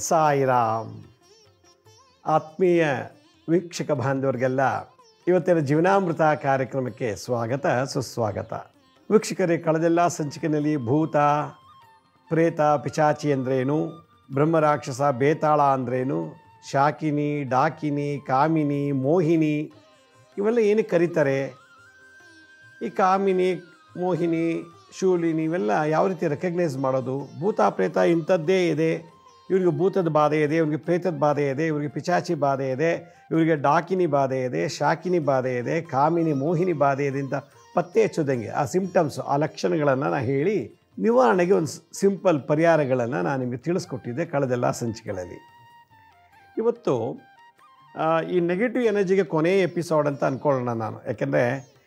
ಸಾಯಿರಾಮ್ ಆತ್ಮೀಯ ವೀಕ್ಷಕ ಬಾಂಧವರಿಗೆಲ್ಲ ಇವತ್ತಿನ ಜೀವನಾಮೃತ ಕಾರ್ಯಕ್ರಮಕ್ಕೆ ಸ್ವಾಗತ ಸುಸ್ವಾಗತ ವೀಕ್ಷಕರೇ ಕಳೆದೆಲ್ಲ ಸಂಚಿಕೆಯಲ್ಲಿ ಭೂತ ಪ್ರೇತ ಪಿಚಾಚಿ ಅಂದ್ರೇನು ಬ್ರಹ್ಮರಾಕ್ಷಸ ಬೇತಾಳ ಅಂದ್ರೇನು ಶಾಕಿನಿ ಡಾಕಿನಿ ಕಾಮಿನಿ ಮೋಹಿನಿ ಇವೆಲ್ಲ ಏನಕ್ಕೆ ಕರೀತಾರೆ ಈ ಕಾಮಿನಿ ಮೋಹಿನಿ ಶೂಲಿನಿ ಇವೆಲ್ಲ ಯಾವ ರೀತಿ ರೆಕಗ್ನೈಸ್ ಮಾಡೋದು ಭೂತ ಪ್ರೇತ ಇಂಥದ್ದೇ ಇದೆ ಇವರಿಗೆ ಭೂತದ ಬಾಧೆ ಇದೆ ಇವರಿಗೆ ಪ್ರೇತದ ಬಾಧೆ ಇದೆ ಇವರಿಗೆ ಪಿಚಾಚಿ ಬಾಧೆ ಇದೆ ಇವರಿಗೆ ಡಾಕಿನಿ ಬಾಧೆ ಇದೆ ಶಾಕಿನಿ ಬಾಧೆ ಇದೆ ಕಾಮಿನಿ ಮೋಹಿನಿ ಬಾಧೆ ಇದೆ ಅಂತ ಪತ್ತೆ ಹಚ್ಚೋದಂಗೆ ಆ ಸಿಂಪ್ಟಮ್ಸ್ ಆ ಲಕ್ಷಣಗಳನ್ನು ನಾನು ಹೇಳಿ ನಿವಾರಣೆಗೆ ಒಂದು ಸಿಂಪಲ್ ಪರಿಹಾರಗಳನ್ನು ನಾನು ನಿಮಗೆ ತಿಳಿಸ್ಕೊಟ್ಟಿದ್ದೆ ಕಳೆದೆಲ್ಲ ಸಂಚಿಕೆಗಳಲ್ಲಿ ಇವತ್ತು ಆ, ಈ ನೆಗೆಟಿವ್ ಎನರ್ಜಿಗೆ ಕೊನೆಯ ಎಪಿಸೋಡ್ ಅಂತ ಅಂದ್ಕೊಳ್ಳೋಣ ನಾನು ಯಾಕೆಂದರೆ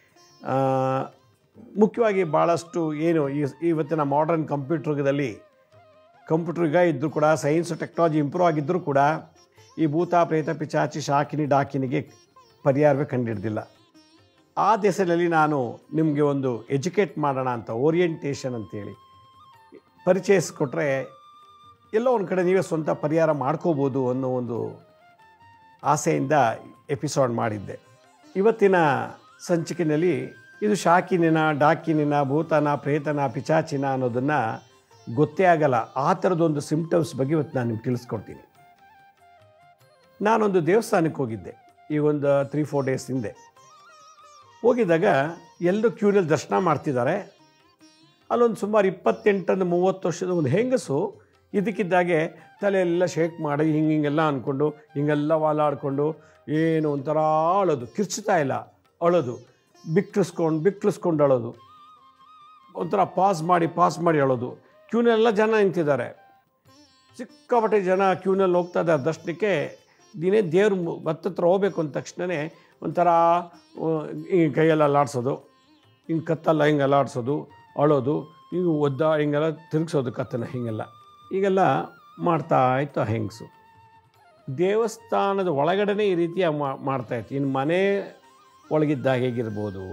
ಮುಖ್ಯವಾಗಿ ಭಾಳಷ್ಟು ಏನು ಈ ಇವತ್ತಿನ ಮಾಡರ್ನ್ ಕಂಪ್ಯೂಟರ್ ಯುಗದಲ್ಲಿ ಕಂಪ್ಯೂಟರ್ ಯುಗ ಇದ್ದರೂ ಕೂಡ ಸೈನ್ಸು ಟೆಕ್ನಾಲಜಿ ಇಂಪ್ರೂವ್ ಆಗಿದ್ದರೂ ಕೂಡ ಈ ಭೂತ ಪ್ರೇತ ಪಿಚಾಚಿ ಶಾಕಿನಿ ಡಾಕಿನಿಗೆ ಪರಿಹಾರವೇ ಕಂಡುಹಿಡ್ದಿಲ್ಲ ಆ ದೆಸೆಯಲ್ಲಿ ನಾನು ನಿಮಗೆ ಒಂದು ಎಜುಕೇಟ್ ಮಾಡೋಣ ಅಂತ ಓರಿಯೆಂಟೇಷನ್ ಅಂತೇಳಿ ಪರಿಚಯಿಸ್ಕೊಟ್ರೆ ಎಲ್ಲೋ ಒಂದು ಕಡೆ ನೀವೇ ಸ್ವಂತ ಪರಿಹಾರ ಮಾಡ್ಕೋಬೋದು ಅನ್ನೋ ಒಂದು ಆಸೆಯಿಂದ ಎಪಿಸೋಡ್ ಮಾಡಿದ್ದೆ ಇವತ್ತಿನ ಸಂಚಿಕೆಯಲ್ಲಿ ಇದು ಶಾಕಿನಿನ ಡಾಕಿನಿನ ಭೂತನ ಪ್ರೇತನ ಪಿಚಾಚಿನ ಅನ್ನೋದನ್ನು ಗೊತ್ತೇ ಆಗಲ್ಲ ಆ ಥರದೊಂದು ಸಿಂಪ್ಟಮ್ಸ್ ಬಗ್ಗೆ ಇವತ್ತು ನಾನು ನಿಮ್ಗೆ ತಿಳಿಸ್ಕೊಡ್ತೀನಿ ನಾನೊಂದು ದೇವಸ್ಥಾನಕ್ಕೆ ಹೋಗಿದ್ದೆ ಈ ಒಂದು ತ್ರೀ ಫೋರ್ ಡೇಸ್ ಹಿಂದೆ ಹೋಗಿದ್ದಾಗ ಎಲ್ಲರೂ ಕ್ಯೂನಲ್ಲಿ ದರ್ಶನ ಮಾಡ್ತಿದ್ದಾರೆ ಅಲ್ಲೊಂದು ಸುಮಾರು ಇಪ್ಪತ್ತೆಂಟರಿಂದ ಮೂವತ್ತು ವರ್ಷದ ಒಂದು ಹೆಂಗಸು ಇದಕ್ಕಿದ್ದಾಗೆ ತಲೆ ಎಲ್ಲ ಶೇಕ್ ಮಾಡಿ ಹಿಂಗೆ ಹಿಂಗೆಲ್ಲ ಅಂದ್ಕೊಂಡು ಹಿಂಗೆಲ್ಲ ವಾಲಾಡ್ಕೊಂಡು ಏನು ಒಂಥರ ಅಳೋದು ಕಿರ್ಚ್ತಾ ಇಲ್ಲ ಅಳೋದು ಬಿಕ್ಕಿಸ್ಕೊಂಡು ಬಿಕ್ಕಿಸ್ಕೊಂಡು ಅಳೋದು ಒಂಥರ ಪಾಸ್ ಮಾಡಿ ಪಾಸ್ ಮಾಡಿ ಅಳೋದು ಕ್ಯೂನೆಲ್ಲ ಜನ ನಿಂತಿದ್ದಾರೆ ಸಿಕ್ಕಾಪಟ್ಟೆ ಜನ ಕ್ಯೂನಲ್ಲಿ ಹೋಗ್ತಾ ಇದ್ದಾರೆ ದರ್ಶನಕ್ಕೆ ದಿನೇ ದೇವ್ರ ಹತ್ತತ್ರ ಹೋಗ್ಬೇಕು ಅಂದ ತಕ್ಷಣವೇ ಒಂಥರ ಆ, ಹಿಂಗೆ ಕೈಯೆಲ್ಲ ಅಲ್ಲಾಡ್ಸೋದು ಹಿಂಗೆ ಕತ್ತಲ್ಲ ಹಿಂಗೆ ಅಲ್ಲಾಡ್ಸೋದು ಅಳೋದು ಹಿಂಗೆ ಒದ್ದ ಹಿಂಗೆಲ್ಲ ತಿರುಗಿಸೋದು ಕತ್ತನ ಹೀಗೆಲ್ಲ ಈಗೆಲ್ಲ ಮಾಡ್ತಾ ಇತ್ತು ಆ ಹೆಂಗಸು ದೇವಸ್ಥಾನದ ಒಳಗಡೆನೇ ಈ ರೀತಿಯ ಮಾಡ್ತಾ ಇತ್ತು ಇನ್ನು ಮನೆ ಒಳಗಿದ್ದಾಗ ಹೇಗಿರ್ಬೋದು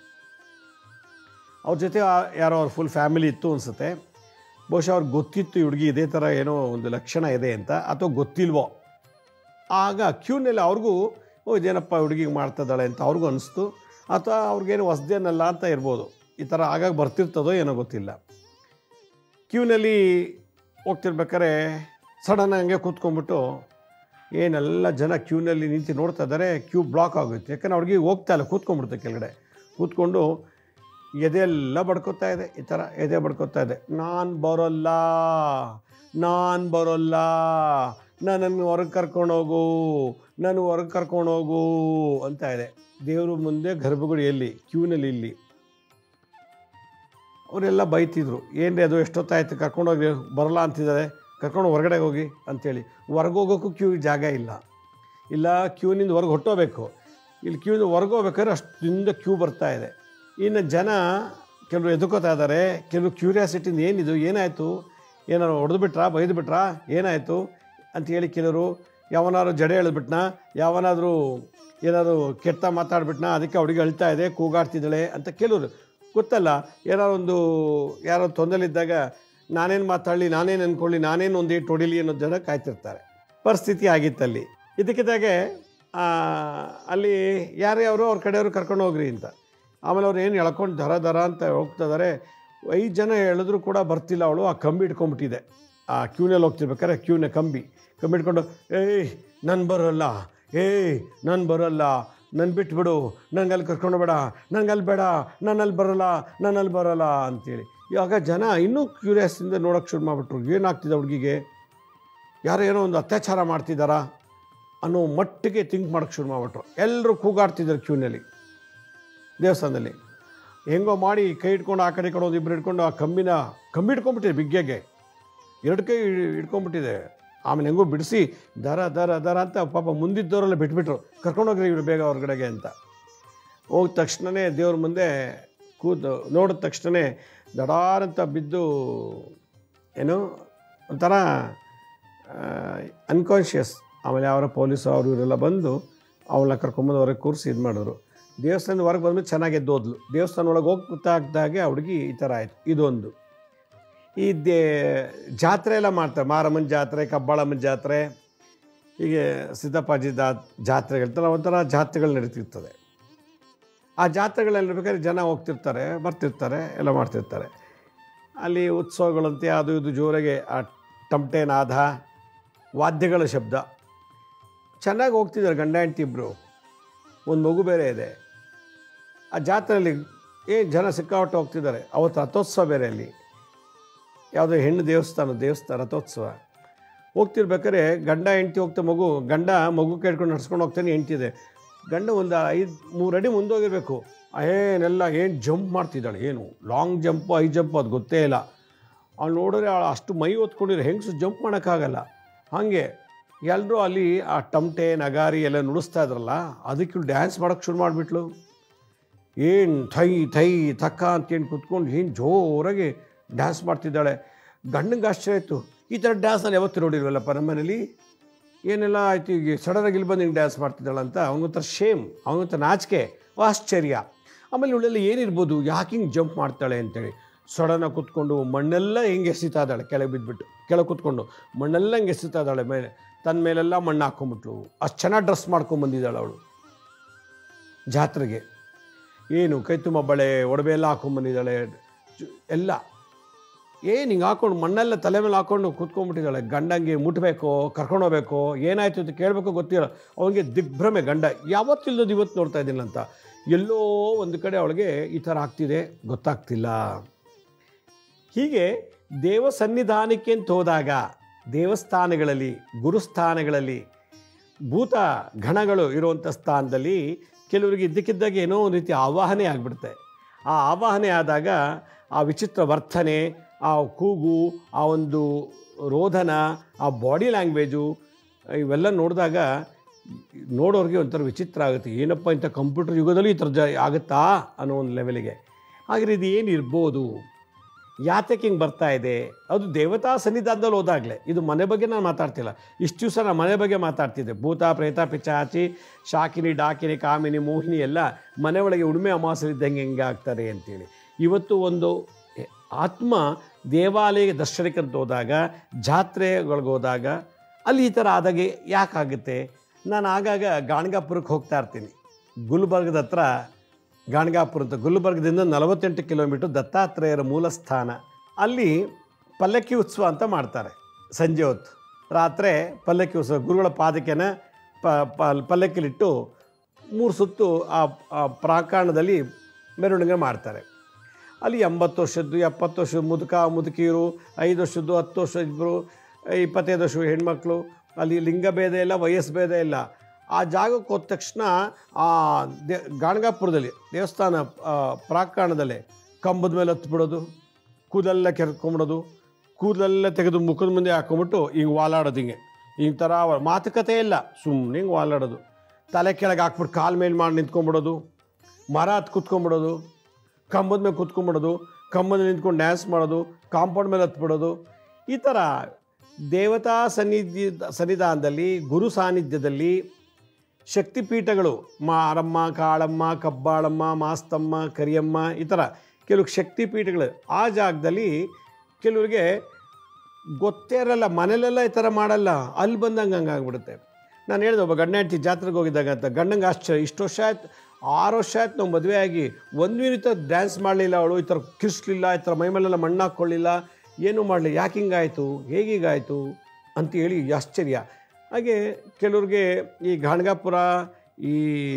ಅವ್ರ ಜೊತೆ ಆ- ಯಾರೋ ಅವ್ರ ಫುಲ್ ಫ್ಯಾಮಿಲಿ ಇತ್ತು ಅನಿಸುತ್ತೆ ಬಹುಶಃ ಅವ್ರಿಗೆ ಗೊತ್ತಿತ್ತು ಈ ಹುಡುಗಿ ಇದೇ ಥರ ಏನೋ ಒಂದು ಲಕ್ಷಣ ಇದೆ ಅಂತ ಅಥವಾ ಗೊತ್ತಿಲ್ವೋ ಆಗ ಕ್ಯೂನಲ್ಲಿ ಅವ್ರಿಗೂ ಓ ಇದೇನಪ್ಪ ಹುಡುಗಿಗೆ ಮಾಡ್ತಿದ್ದಾಳೆ ಅಂತ ಅವ್ರಿಗೂ ಅನಿಸ್ತು ಅಥವಾ ಅವ್ರಿಗೇನು ಹೊಸ್ದೇನಲ್ಲ ಅಂತ ಇರ್ಬೋದು ಈ ಥರ ಆಗಾಗ ಬರ್ತಿರ್ತದೋ ಏನೋ ಗೊತ್ತಿಲ್ಲ ಕ್ಯೂನಲ್ಲಿ ಹೋಗ್ತಿರ್ಬೇಕಾದ್ರೆ ಸಡನ್ ಹಂಗೆ ಕೂತ್ಕೊಂಡ್ಬಿಟ್ಟು ಏನೆಲ್ಲ ಜನ ಕ್ಯೂನಲ್ಲಿ ನಿಂತು ನೋಡ್ತಾ ಇದ್ದಾರೆ ಕ್ಯೂ ಬ್ಲಾಕ್ ಆಗುತ್ತೆ ಯಾಕಂದ್ರೆ ಅವ್ರಿಗೆ ಹೋಗ್ತಾ ಇಲ್ಲ ಕೂತ್ಕೊಂಡ್ಬಿಡುತ್ತೆ ಕೆಳಗಡೆ ಕೂತ್ಕೊಂಡು ಎದೆಲ್ಲ ಬಡ್ಕೋತಾ ಇದೆ ಈ ಥರ ಎದೆ ಬಡ್ಕೋತಾ ಇದೆ ನಾನು ಬರೋಲ್ಲ ನಾನು ಬರೋಲ್ಲ ನನ್ನನ್ನು ಹೊರಗೆ ಕರ್ಕೊಂಡೋಗು ನಾನು ಹೊರಗೆ ಕರ್ಕೊಂಡೋಗು ಅಂತ ಇದೆ ದೇವರು ಮುಂದೆ ಗರ್ಭಗುಡಿಯಲ್ಲಿ ಕ್ಯೂನಲ್ಲಿ ಇಲ್ಲಿ ಅವರೆಲ್ಲ ಬೈತಿದ್ರು ಏನ್ರಿ ಅದು ಎಷ್ಟೊತ್ತಾಯ್ತು ಕರ್ಕೊಂಡೋಗಿ ಬರಲ್ಲ ಅಂತಿದ್ದಾರೆ ಕರ್ಕೊಂಡು ಹೊರಗಡೆ ಹೋಗಿ ಅಂತೇಳಿ ಹೊರಗೆ ಹೋಗೋಕ್ಕೂ ಕ್ಯೂ ಜಾಗ ಇಲ್ಲ ಇಲ್ಲ ಕ್ಯೂನಿಂದ ಹೊರಗೆ ಹೊಟ್ಟೋಬೇಕು ಇಲ್ಲಿ ಕ್ಯೂನಿಂದ ಹೊರಗೆ ಹೋಗ್ಬೇಕಾದ್ರೆ ಅಷ್ಟಿಂದ ಕ್ಯೂ ಬರ್ತಾ ಇದೆ ಇನ್ನು ಜನ ಕೆಲವರು ಎದುಕೋತಾ ಇದ್ದಾರೆ ಕೆಲವರು ಕ್ಯೂರಿಯಾಸಿಟಿಯಿಂದ ಏನಿದು ಏನಾಯಿತು ಏನಾರು ಹೊಡೆದು ಬಿಟ್ರಾ ಬೈದು ಬಿಟ್ರಾ ಏನಾಯಿತು ಅಂತ ಹೇಳಿ ಕೆಲವರು ಯಾವನಾದ್ರು ಜಡೆ ಎಳೆದ್ಬಿಟ್ನಾ ಯಾವನಾದರೂ ಏನಾದ್ರು ಕೆಟ್ಟ ಮಾತಾಡ್ಬಿಟ್ನಾ ಅದಕ್ಕೆ ಅವಳಿಗೆ ಅಳ್ತಾ ಇದೆ ಕೂಗಾಡ್ತಿದ್ದಾಳೆ ಅಂತ ಕೆಲವರು ಗೊತ್ತಲ್ಲ ಏನಾರು ಒಂದು ಯಾರೋ ತೊಂದರೆಲಿದ್ದಾಗ ನಾನೇನು ಮಾತಾಡಲಿ ನಾನೇನು ಅಂದ್ಕೊಳ್ಳಿ ನಾನೇನು ಒಂದು ಏಟು ಹೊಡಿಲಿ ಅನ್ನೋ ಜನ ಕಾಯ್ತಿರ್ತಾರೆ ಪರಿಸ್ಥಿತಿ ಆಗಿತ್ತಲ್ಲಿ ಇದಕ್ಕಿದ್ದಾಗೆ ಆ, ಅಲ್ಲಿ ಯಾರೇ ಅವರು ಅವ್ರ ಕಡೆಯವರು ಕರ್ಕೊಂಡು ಹೋಗ್ರಿ ಅಂತ ಆಮೇಲೆ ಅವ್ರು ಏನು ಎಳ್ಕೊಂಡು ದರ ದರ ಅಂತ ಹೋಗ್ತಿದ್ದಾರೆ ಐದು ಜನ ಹೇಳಿದ್ರು ಕೂಡ ಬರ್ತಿಲ್ಲ ಅವಳು ಆ ಕಂಬಿ ಇಟ್ಕೊಂಡ್ಬಿಟ್ಟಿದೆ ಆ ಕ್ಯೂನಲ್ಲಿ ಹೋಗ್ತಿರ್ಬೇಕಾದ್ರೆ ಕ್ಯೂನ ಕಂಬಿ ಕಂಬಿ ಇಟ್ಕೊಂಡು ಏಯ್ ನಾನು ಬರೋಲ್ಲ ಏಯ್ ನಾನು ಬರೋಲ್ಲ ನನ್ನ ಬಿಟ್ಬಿಡು ನಂಗೆ ಅಲ್ಲಿ ಕರ್ಕೊಂಡು ಬೇಡ ನಂಗೆ ಅಲ್ಲಿ ಬೇಡ ನಾನು ಅಲ್ಲಿ ಬರೋಲ್ಲ ನಾನು ಅಲ್ಲಿ ಬರೋಲ್ಲ ಅಂತೇಳಿ ಇವಾಗ ಜನ ಇನ್ನೂ ಕ್ಯೂರಿಯಸ್ಸಿಂದ ನೋಡೋಕ್ಕೆ ಶುರು ಮಾಡಿಬಿಟ್ರು ಏನಾಗ್ತಿದೆ ಹುಡುಗಿಗೆ ಯಾರೋ ಏನೋ ಒಂದು ಅತ್ಯಾಚಾರ ಮಾಡ್ತಿದ್ದಾರಾ ಅನ್ನೋ ಮಟ್ಟಿಗೆ ಥಿಂಕ್ ಮಾಡೋಕ್ಕೆ ಶುರು ಮಾಡಿಬಿಟ್ರು ಎಲ್ಲರೂ ಕೂಗಾಡ್ತಿದ್ದಾರೆ ಕ್ಯೂನಲ್ಲಿ ದೇವಸ್ಥಾನದಲ್ಲಿ ಹೆಂಗೋ ಮಾಡಿ ಕೈ ಇಟ್ಕೊಂಡು ಆ ಕಡೆ ಈ ಕಡೆ ಒಂದು ಇಬ್ಬರು ಇಟ್ಕೊಂಡು ಆ ಕಂಬಿನ ಕಂಬಿ ಇಟ್ಕೊಂಡ್ಬಿಟ್ಟಿದೆ ಬಿಗ್ಗೆಗೆ ಎರಡು ಕೈ ಇಟ್ಕೊಂಡ್ಬಿಟ್ಟಿದೆ ಆಮೇಲೆ ಹೆಂಗೋ ಬಿಡಿಸಿ ದರ ದರ ದರ ಅಂತ ಪಾಪ ಮುಂದಿದ್ದವರೆಲ್ಲ ಬಿಟ್ಬಿಟ್ರು ಕರ್ಕೊಂಡೋಗ್ರಿ ಇವ್ರು ಬೇಗ ಹೊರಗಡೆಗೆ ಅಂತ ಹೋದ ತಕ್ಷಣವೇ ದೇವ್ರ ಮುಂದೆ ಕೂತು ನೋಡಿದ ತಕ್ಷಣವೇ ದಡಾರಂತ ಬಿದ್ದು ಏನು ಒಂಥರ ಅನ್ಕಾನ್ಷಿಯಸ್ ಆಮೇಲೆ ಅವರ ಪೊಲೀಸು ಅವರು ಇವರೆಲ್ಲ ಬಂದು ಅವಳನ್ನ ಕರ್ಕೊಂಬಂದು ಹೊರಗೆ ಕೂರಿಸಿ ಇದು ಮಾಡಿದ್ರು ದೇವಸ್ಥಾನದ ಹೊರಗೆ ಬಂದ್ಮೇಲೆ ಚೆನ್ನಾಗಿ ಎದ್ದೋದ್ಲು ದೇವಸ್ಥಾನ ಒಳಗೆ ಹೋಗಿ ಗೊತ್ತಾಗ್ದಾಗೆ ಆ ಹುಡುಗಿ ಈ ಥರ ಆಯಿತು ಇದೊಂದು ಈ ದೇ ಜಾತ್ರೆ ಎಲ್ಲ ಮಾಡ್ತಾರೆ ಮಾರಮ್ಮನ ಜಾತ್ರೆ ಕಬ್ಬಾಳಮ್ಮನ ಜಾತ್ರೆ ಹೀಗೆ ಸಿದ್ದಪ್ಪಾಜಿ ದಾ ಜಾತ್ರೆಗಳಿರ್ತಾರೆ ಒಂಥರ ಜಾತ್ರೆಗಳು ನಡೀತಿರ್ತದೆ ಆ ಜಾತ್ರೆಗಳಲ್ಲಿ ಬೇಕಾದ್ರೆ ಜನ ಹೋಗ್ತಿರ್ತಾರೆ ಬರ್ತಿರ್ತಾರೆ ಎಲ್ಲ ಮಾಡ್ತಿರ್ತಾರೆ ಅಲ್ಲಿ ಉತ್ಸವಗಳಂತೆ ಅದು ಇದು ಜೋರಾಗೆ ಆ ಟಮಟೆ ನಾದ ವಾದ್ಯಗಳ ಶಬ್ದ ಚೆನ್ನಾಗಿ ಹೋಗ್ತಿದ್ದಾರೆ ಗಂಡ ಹೆಂಡತಿ ಇಬ್ಬರು ಒಂದು ಮಗು ಬೇರೆ ಇದೆ ಆ ಜಾತ್ರೆಯಲ್ಲಿ ಏನು ಜನ ಸಿಕ್ಕಾಪಟ್ಟೆ ಹೋಗ್ತಿದ್ದಾರೆ ಅವತ್ತು ರಥೋತ್ಸವ ಬೇರೆ ಅಲ್ಲಿ ಯಾವುದೋ ಹೆಣ್ಣು ದೇವಸ್ಥಾನ ದೇವಸ್ಥಾನ ರಥೋತ್ಸವ ಹೋಗ್ತಿರ್ಬೇಕಾದ್ರೆ ಗಂಡ ಹೆಂಡ್ತಿ ಹೋಗ್ತಾ ಮಗು ಗಂಡ ಮಗು ಕೇಳ್ಕೊಂಡು ನಡ್ಸ್ಕೊಂಡು ಹೋಗ್ತಾನೆ ಹೆಂಡ್ತಿದೆ ಗಂಡ ಒಂದು ಐದು ಮೂರು ಅಡಿ ಮುಂದೋಗಿರ್ಬೇಕು ಏನೆಲ್ಲ ಏನು ಜಂಪ್ ಮಾಡ್ತಿದ್ದಾಳೆ ಏನು ಲಾಂಗ್ ಜಂಪು ಹೈ ಜಂಪು ಅದು ಗೊತ್ತೇ ಇಲ್ಲ ಅವ್ಳು ನೋಡಿದ್ರೆ ಅವಳು ಅಷ್ಟು ಮೈ ಹೊತ್ಕೊಂಡಿರೋ ಹೆಂಗಸು ಜಂಪ್ ಮಾಡೋಕ್ಕಾಗಲ್ಲ ಹಾಗೆ ಎಲ್ಲರೂ ಅಲ್ಲಿ ಆ ಟಮಟೆ ನಗಾರಿ ಎಲ್ಲ ನುಡಿಸ್ತಾ ಇದ್ರಲ್ಲ ಅದಕ್ಕೆ ಡ್ಯಾನ್ಸ್ ಮಾಡೋಕ್ಕೆ ಶುರು ಮಾಡಿಬಿಟ್ಲು ಏನು ಥೈ ಥೈ ತಕ್ಕ ಅಂತೇನು ಕುತ್ಕೊಂಡು ಏನು ಜೋರಾಗಿ ಡ್ಯಾನ್ಸ್ ಮಾಡ್ತಿದ್ದಾಳೆ ಗಂಡಂಗೆ ಆಶ್ಚರ್ಯ ಆಯಿತು ಈ ಥರ ಡ್ಯಾನ್ಸ್ ನಾನು ಯಾವತ್ತೂ ನೋಡಿಲ್ವಲ್ಲಪ್ಪ ನಮ್ಮ ಮನೇಲಿ ಏನೆಲ್ಲ ಆಯಿತು ಈಗ ಸಡನ್ನಾಗಿ ಇಲ್ಲಿ ಬಂದು ಹಿಂಗೆ ಡ್ಯಾನ್ಸ್ ಮಾಡ್ತಿದ್ದಾಳೆ ಅಂತ ಅವನಿಗೊಂಥರ ಶೇಮ್ ಅವನಿಗೊಂಥರ ನಾಚಿಕೆ ಆಶ್ಚರ್ಯ ಆಮೇಲೆ ಇವಳೆಲ್ಲ ಏನಿರ್ಬೋದು ಯಾಕೆ ಹಿಂಗೆ ಜಂಪ್ ಮಾಡ್ತಾಳೆ ಅಂತೇಳಿ ಸಡನ್ನಾಗಿ ಕುತ್ಕೊಂಡು ಮಣ್ಣೆಲ್ಲ ಹಿಂಗೆ ಎಸಿತಾ ಇದ್ದಾಳೆ ಕೆಳಗೆ ಬಿದ್ದುಬಿಟ್ಟು ಕೆಳಗೆ ಕುತ್ಕೊಂಡು ಮಣ್ಣೆಲ್ಲ ಹಿಂಗೆ ಎಸಿತಾ ಇದ್ದಾಳೆ ಮೇಲೆ ತನ್ನ ಮೇಲೆಲ್ಲ ಮಣ್ಣು ಹಾಕ್ಕೊಂಬಿಟ್ಲು ಅಷ್ಟು ಚೆನ್ನಾಗಿ ಡ್ರೆಸ್ ಮಾಡ್ಕೊಂಬಂದಿದ್ದಾಳೆ ಅವಳು ಜಾತ್ರೆಗೆ ಏನು ಕೈ ತುಂಬ ಬಳೆ ಒಡವೆ ಎಲ್ಲ ಹಾಕೊಂಬಂದಿದ್ದಾಳೆ ಜು- ಎಲ್ಲ ಏನು ಹಿಂಗೆ ಹಾಕೊಂಡು ಮಣ್ಣೆಲ್ಲ ತಲೆ ಮೇಲೆ ಹಾಕೊಂಡು ಕೂತ್ಕೊಂಡ್ಬಿಟ್ಟಿದ್ದಾಳೆ ಗಂಡಂಗೆ ಮುಟ್ಟಬೇಕು ಕರ್ಕೊಂಡು ಹೋಗ್ಬೇಕು ಏನಾಯ್ತು ಅಂತ ಕೇಳಬೇಕು ಗೊತ್ತಿಲ್ಲ ಅವನಿಗೆ ದಿಗ್ಭ್ರಮೆ ಗಂಡ ಯಾವತ್ತಿಲ್ದದ್ದು ಇವತ್ತು ನೋಡ್ತಾ ಇದ್ದೀನಿ ಅಂತ ಎಲ್ಲೋ ಒಂದು ಕಡೆ ಅವಳಿಗೆ ಈ ಥರ ಆಗ್ತಿದೆ ಗೊತ್ತಾಗ್ತಿಲ್ಲ ಹೀಗೆ ದೇವ ಸನ್ನಿಧಾನಕ್ಕೆ ಅಂತ ಹೋದಾಗ ದೇವಸ್ಥಾನಗಳಲ್ಲಿ ಗುರುಸ್ಥಾನಗಳಲ್ಲಿ ಭೂತ ಗಣಗಳು ಇರುವಂಥ ಸ್ಥಾನದಲ್ಲಿ ಕೆಲವರಿಗೆ ಇದ್ದಕ್ಕಿದ್ದಾಗ ಏನೋ ಒಂದು ರೀತಿ ಆವಾಹನೆ ಆಗಿಬಿಡುತ್ತೆ ಆ ಆವಾಹನೆ ಆದಾಗ ಆ ವಿಚಿತ್ರ ವರ್ತನೆ ಆ ಕೂಗು ಆ ಒಂದು ರೋಧನ ಆ ಬಾಡಿ ಲ್ಯಾಂಗ್ವೇಜು ಇವೆಲ್ಲ ನೋಡಿದಾಗ ನೋಡೋರಿಗೆ ಒಂಥರ ವಿಚಿತ್ರ ಆಗುತ್ತೆ ಏನಪ್ಪ ಇಂಥ ಕಂಪ್ಯೂಟರ್ ಯುಗದಲ್ಲಿ ಈ ಥರ ಜ ಆಗುತ್ತಾ ಅನ್ನೋ ಒಂದು ಲೆವೆಲಿಗೆ ಹಾಗಾದ್ರೆ ಇದು ಏನು ಇರ್ಬೋದು ಯಾತಕ್ಕೆ ಹಿಂಗೆ ಬರ್ತಾ ಇದೆ ಅದು ದೇವತಾ ಸನ್ನಿಧಾನದಲ್ಲಿ ಹೋದಾಗಲೇ ಇದು ಮನೆ ಬಗ್ಗೆ ನಾನು ಮಾತಾಡ್ತಿಲ್ಲ ಇಷ್ಟು ದಿವಸ ನಾನು ಮನೆ ಬಗ್ಗೆ ಮಾತಾಡ್ತಿದ್ದೆ ಭೂತ ಪ್ರೇತ ಪಿಚಾಚಿ ಶಾಕಿನಿ ಡಾಕಿನಿ ಕಾಮಿನಿ ಮೋಹಿನಿ ಎಲ್ಲ ಮನೆ ಒಳಗೆ ಉಳುಮೆ ಅಮಾಸರಿದ್ದಂಗೆ ಹೆಂಗೆ ಆಗ್ತಾರೆ ಅಂತೇಳಿ ಇವತ್ತು ಒಂದು ಆತ್ಮ ದೇವಾಲಯ ದರ್ಶನಕ್ಕೆ ಅಂತ ಹೋದಾಗ ಜಾತ್ರೆಗಳಿಗೆ ಹೋದಾಗ ಅಲ್ಲಿ ಈ ಥರ ಆದಾಗೆ ಯಾಕಾಗುತ್ತೆ ನಾನು ಆಗಾಗ ಗಾಣಗಾಪುರಕ್ಕೆ ಹೋಗ್ತಾ ಇರ್ತೀನಿ ಗುಲ್ಬರ್ಗದ ಹತ್ರ ಗಾಣಗಾಪುರ ಅಂತ ಗುಲ್ಬರ್ಗದಿಂದ ನಲವತ್ತೆಂಟು ಕಿಲೋಮೀಟರ್ ದತ್ತಾತ್ರೇಯರ ಮೂಲ ಸ್ಥಾನ ಅಲ್ಲಿ ಪಲ್ಲಕ್ಕಿ ಉತ್ಸವ ಅಂತ ಮಾಡ್ತಾರೆ ಸಂಜೆ ಹೊತ್ತು ರಾತ್ರಿ ಪಲ್ಲಕ್ಕಿ ಉತ್ಸವ ಗುರುಗಳ ಪಾದಕೆನ ಪ ಪ- ಪಲ್ಲಕ್ಕಿಲಿಟ್ಟು ಮೂರು ಸುತ್ತು ಆ ಆ ಪ್ರಾಂಗಣದಲ್ಲಿ ಮೆರವಣಿಗೆ ಮಾಡ್ತಾರೆ ಅಲ್ಲಿ ಎಂಬತ್ತು ವರ್ಷದ್ದು ಎಪ್ಪತ್ತು ವರ್ಷದ ಮುದುಕ ಮುದುಕಿಯರು ಐದು ವರ್ಷದ್ದು ಹತ್ತು ವರ್ಷ ಇಬ್ಬರು ಇಪ್ಪತ್ತೈದು ವರ್ಷ ಹೆಣ್ಮಕ್ಳು ಅಲ್ಲಿ ಲಿಂಗಭೇದ ಇಲ್ಲ ವಯಸ್ಸು ಭೇದ ಇಲ್ಲ ಆ ಜಾಗಕ್ಕೆ ಹೋದ ತಕ್ಷಣ ಆ ದೇ ಗಾಣಗಾಪುರದಲ್ಲಿ ದೇವಸ್ಥಾನ ಆ, ಪ್ರಾಂಗಣದಲ್ಲೇ ಕಂಬದ ಮೇಲೆ ಹತ್ಬಿಡೋದು ಕೂದಲೆಲ್ಲ ಕೆರ್ಕೊಂಬಿಡೋದು ಕೂದಲೆಲ್ಲ ತೆಗೆದು ಮುಖದ ಮುಂದೆ ಹಾಕೊಂಬಿಟ್ಟು ಹಿಂಗೆ ವಾಲಾಡೋದು ಹಿಂಗೆ ಹಿಂಗೆ ಥರ ವ- ಮಾತುಕತೆ ಇಲ್ಲ ಸುಮ್ಮನೆ ಹಿಂಗೆ ವಾಲಾಡೋದು ತಲೆ ಕೆಳಗೆ ಹಾಕ್ಬಿಟ್ಟು ಕಾಲು ಮೇಲೆ ಮಾಡಿ ನಿಂತ್ಕೊಂಡ್ಬಿಡೋದು ಮರ ಹತ್ತು ಕುತ್ಕೊಂಡ್ಬಿಡೋದು ಕಂಬದ ಮೇಲೆ ಕುತ್ಕೊಂಡ್ಬಿಡೋದು ಕಂಬದ ಮೇಲೆ ನಿಂತ್ಕೊಂಡು ಡ್ಯಾನ್ಸ್ ಮಾಡೋದು ಕಾಂಪೌಂಡ್ ಮೇಲೆ ಹತ್ಬಿಡೋದು ಈ ಥರ ದೇವತಾ ಸನ್ನಿಧಿ ಸನ್ನಿಧಾನದಲ್ಲಿ ಗುರು ಸಾನ್ನಿಧ್ಯದಲ್ಲಿ ಶಕ್ತಿಪೀಠಗಳು ಮಾರಮ್ಮ ಕಾಳಮ್ಮ ಕಬ್ಬಾಳಮ್ಮ ಮಾಸ್ತಮ್ಮ ಕರಿಯಮ್ಮ ಈ ಥರ ಕೆಲವು ಶಕ್ತಿಪೀಠಗಳು ಆ ಜಾಗದಲ್ಲಿ ಕೆಲವರಿಗೆ ಗೊತ್ತೇ ಇರಲ್ಲ ಮನೇಲೆಲ್ಲ ಈ ಥರ ಮಾಡಲ್ಲ ಅಲ್ಲಿ ಬಂದಂಗೆ ಹಂಗೆ ಆಗ್ಬಿಡುತ್ತೆ ನಾನು ಹೇಳಿದೆ ಒಬ್ಬ ಗಂಡ ಹೆಂಡತಿ ಜಾತ್ರೆಗೆ ಹೋಗಿದ್ದಾಗ ಅಂತ ಗಂಡಂಗೆ ಆಶ್ಚರ್ಯ ಇಷ್ಟು ವರ್ಷ ಆಯ್ತು ಆರು ವರ್ಷ ಆಯ್ತು ನಾವು ಮದುವೆ ಆಗಿ ಒಂದು ಮಿನಿಟ್ ಡ್ಯಾನ್ಸ್ ಮಾಡಲಿಲ್ಲ ಅವಳು ಈ ಥರ ಕಿರ್ಸ್ಲಿಲ್ಲ ಈ ಥರ ಮೈ ಮೇಲೆಲ್ಲ ಮಣ್ಣು ಹಾಕ್ಕೊಳ್ಳಿಲ್ಲ ಏನೂ ಮಾಡಲಿ ಯಾಕೆ ಹಿಂಗಾಯಿತು ಹೇಗೀಗಾಯಿತು ಅಂತ ಹೇಳಿ ಆಶ್ಚರ್ಯ ಹಾಗೆ ಕೆಲವ್ರಿಗೆ ಈ ಗಾಣಗಾಪುರ ಈ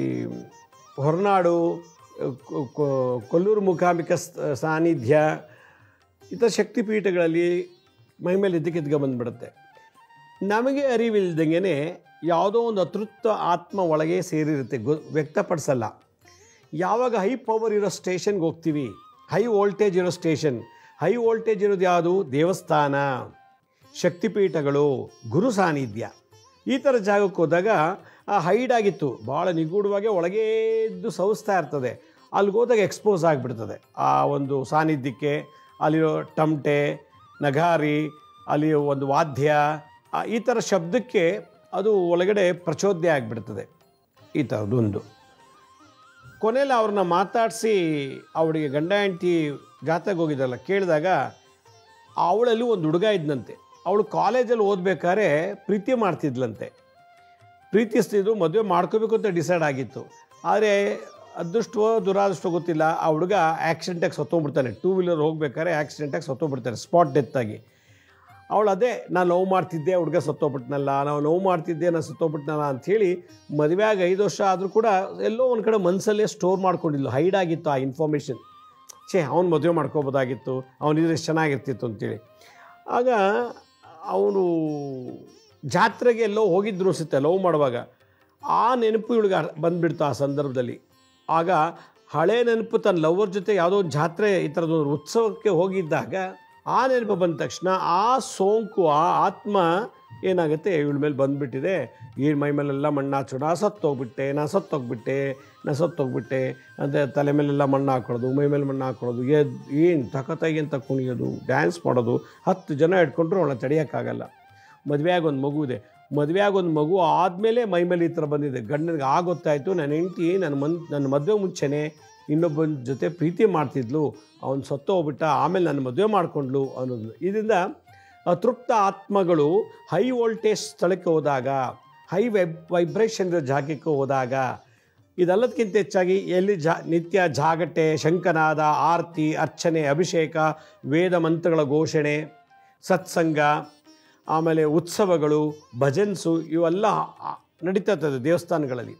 ಹೊರನಾಡು ಕೊ- ಕೊ- ಕೊಲ್ಲೂರು ಮೂಕಾಂಬಿಕಾ ಸ್- ಸಾನ್ನಿಧ್ಯ ಈ ಥರ ಶಕ್ತಿಪೀಠಗಳಲ್ಲಿ ಮೈ ಮೇಲೆ ಇದ್ದಕ್ಕಿದ್ಗ ಬಂದ್ಬಿಡುತ್ತೆ ನಮಗೆ ಅರಿವಿಲ್ದಂಗೆ ಯಾವುದೋ ಒಂದು ಅತೃಪ್ತ ಆತ್ಮ ಒಳಗೆ ಸೇರಿರುತ್ತೆ ಗೊ ವ್ಯಕ್ತಪಡಿಸಲ್ಲ ಯಾವಾಗ ಹೈ ಪವರ್ ಇರೋ ಸ್ಟೇಷನ್ಗೆ ಹೋಗ್ತೀವಿ ಹೈ ವೋಲ್ಟೇಜ್ ಇರೋ ಸ್ಟೇಷನ್ ಹೈ ವೋಲ್ಟೇಜ್ ಇರೋದು ಯಾವುದು ದೇವಸ್ಥಾನ ಶಕ್ತಿಪೀಠಗಳು ಗುರು ಸಾನ್ನಿಧ್ಯ ಈ ಥರ ಜಾಗಕ್ಕೆ ಹೋದಾಗ ಆ ಹೈಡ್ ಆಗಿತ್ತು ಭಾಳ ನಿಗೂಢವಾಗಿ ಒಳಗೇ ಇದ್ದು ಸವಿಸ್ತಾ ಇರ್ತದೆ ಅಲ್ಲಿಗೆ ಹೋದಾಗ ಎಕ್ಸ್ಪೋಸ್ ಆಗಿಬಿಡ್ತದೆ ಆ ಒಂದು ಸಾನ್ನಿಧ್ಯಕ್ಕೆ ಅಲ್ಲಿರೋ ಟಮಟೆ ನಗಾರಿ ಅಲ್ಲಿ ಒಂದು ವಾದ್ಯ ಆ, ಈ ಥರ ಶಬ್ದಕ್ಕೆ ಅದು ಒಳಗಡೆ ಪ್ರಚೋದನೆ ಆಗಿಬಿಡ್ತದೆ ಈ ಥರದ್ದೊಂದು ಕೊನೆಯಲ್ಲಿ ಅವ್ರನ್ನ ಮಾತಾಡಿಸಿ ಅವಳಿಗೆ ಗಂಡ ಹೆಂಡತಿ ಜಾತ್ರೆಗೆ ಹೋಗಿದ್ದಾರಲ್ಲ ಕೇಳಿದಾಗ ಅವಳಲ್ಲಿ ಒಂದು ಹುಡುಗ ಇದ್ದಂತೆ ಅವಳು ಕಾಲೇಜಲ್ಲಿ ಓದ್ಬೇಕಾದ್ರೆ ಪ್ರೀತಿ ಮಾಡ್ತಿದ್ಲಂತೆ ಪ್ರೀತಿಸ್ತಿದ್ರು ಮದುವೆ ಮಾಡ್ಕೋಬೇಕು ಅಂತ ಡಿಸೈಡ್ ಆಗಿತ್ತು ಆದರೆ ಅದೃಷ್ಟವೋ ದುರಾದೃಷ್ಟೋ ಗೊತ್ತಿಲ್ಲ ಆ ಹುಡುಗ ಆಕ್ಸಿಡೆಂಟಾಗಿ ಸತ್ತೋಗ್ಬಿಡ್ತಾನೆ ಟೂ ವೀಲರ್ ಹೋಗ್ಬೇಕಾದ್ರೆ ಆಕ್ಸಿಡೆಂಟಾಗಿ ಸತ್ತೋಗ್ಬಿಡ್ತಾನೆ ಸ್ಪಾಟ್ ಡೆತ್ ಆಗಿ ಅವಳು ಅದೇ ನಾನು ಲವ್ ಮಾಡ್ತಿದ್ದೆ ಹುಡುಗ ಸತ್ತೋಗ್ಬಿಟ್ನಲ್ಲ ನಾವು ಲವ್ ಮಾಡ್ತಿದ್ದೆ ನಾನು ಸತ್ತೋಗ್ಬಿಟ್ನಲ್ಲ ಅಂಥೇಳಿ ಮದುವೆಯಾಗಿ ಐದು ವರ್ಷ ಆದರೂ ಕೂಡ ಎಲ್ಲೋ ಒಂದು ಕಡೆ ಮನಸ್ಸಲ್ಲೇ ಸ್ಟೋರ್ ಮಾಡ್ಕೊಂಡಿದ್ಲು ಹೈಡ್ ಆಗಿತ್ತು ಆ ಇನ್ಫಾರ್ಮೇಷನ್ ಛೇ ಅವ್ನು ಮದುವೆ ಮಾಡ್ಕೋಬೋದಾಗಿತ್ತು ಅವನಿದ್ರೆ ಎಷ್ಟು ಚೆನ್ನಾಗಿರ್ತಿತ್ತು ಅಂತೇಳಿ ಆಗ ಅವನು ಜಾತ್ರೆಗೆ ಎಲ್ಲೋ ಹೋಗಿದ್ರು ಅನಿಸುತ್ತೆ ಲವ್ ಮಾಡುವಾಗ ಆ ನೆನಪು ಇವಳಿಗೆ ಬಂದುಬಿಡ್ತು ಆ ಸಂದರ್ಭದಲ್ಲಿ ಆಗ ಹಳೆ ನೆನಪು ತನ್ನ ಲವ್ವರ್ ಜೊತೆ ಯಾವುದೋ ಒಂದು ಜಾತ್ರೆ ಈ ಥರದ್ದು ಒಂದು ಉತ್ಸವಕ್ಕೆ ಹೋಗಿದ್ದಾಗ ಆ ನೆನಪು ಬಂದ ತಕ್ಷಣ ಆ ಸೋಂಕು ಆ ಆತ್ಮ ಏನಾಗುತ್ತೆ ಇವಳ ಮೇಲೆ ಬಂದುಬಿಟ್ಟಿದೆ ಈ ಮೈ ಮೇಲೆಲ್ಲ ಮಣ್ಣು ಹಾಚು ನಾ ಸತ್ತೋಗ್ಬಿಟ್ಟೆ ನಾ ಸತ್ತೋಗ್ಬಿಟ್ಟೆ ನಾ ಸತ್ತೋಗ್ಬಿಟ್ಟೆ ಅಂತ ತಲೆ ಮೇಲೆಲ್ಲ ಮಣ್ಣು ಹಾಕೊಳ್ಳೋದು ಮೈ ಮೇಲೆ ಮಣ್ಣು ಹಾಕೊಳ್ಳೋದು ಎದ್ ಏನು ತಕತಾಗಿ ಅಂತ ಕುಣಿಯೋದು ಡ್ಯಾನ್ಸ್ ಮಾಡೋದು ಹತ್ತು ಜನ ಇಟ್ಕೊಂಡ್ರು ಅವಳನ್ನ ತಡೆಯೋಕ್ಕಾಗಲ್ಲ ಮದುವೆಯಾಗಿ ಒಂದು ಮಗು ಇದೆ ಮದುವೆಯಾಗಿ ಒಂದು ಮಗು ಆದಮೇಲೆ ಮೈ ಮೇಲೆ ಈ ಥರ ಬಂದಿದೆ ಗಂಡನಿಗೆ ಆ ಗೊತ್ತಾಯಿತು ನನ್ನ ಹೆಂಡತಿ ನನ್ನ ಮನ್ ನನ್ನ ಮದುವೆ ಮುಂಚೆನೇ ಇನ್ನೊಬ್ಬನ ಜೊತೆ ಪ್ರೀತಿ ಮಾಡ್ತಿದ್ಲು ಅವ್ನು ಸತ್ತು ಹೋಗ್ಬಿಟ್ಟ ಆಮೇಲೆ ನನ್ನ ಮದುವೆ ಮಾಡಿಕೊಂಡ್ಲು ಅನ್ನೋದು ಇದರಿಂದ ಅತೃಪ್ತ ಆತ್ಮಗಳು ಹೈ ವೋಲ್ಟೇಜ್ ಸ್ಥಳಕ್ಕೆ ಹೋದಾಗ ಹೈ ವೈಬ್ ವೈಬ್ರೇಷನ್ ಇರೋ ಜಾಗಕ್ಕೆ ಹೋದಾಗ ಇದೆಲ್ಲದಕ್ಕಿಂತ ಹೆಚ್ಚಾಗಿ ಎಲ್ಲಿ ಜಾ ನಿತ್ಯ ಜಾಗಟೆ ಶಂಕನಾದ ಆರತಿ ಅರ್ಚನೆ ಅಭಿಷೇಕ ವೇದ ಮಂತ್ರಗಳ ಘೋಷಣೆ ಸತ್ಸಂಗ ಆಮೇಲೆ ಉತ್ಸವಗಳು ಭಜನ್ಸು ಇವೆಲ್ಲ ಆ- ನಡೀತಾ ಇರ್ತದೆ ದೇವಸ್ಥಾನಗಳಲ್ಲಿ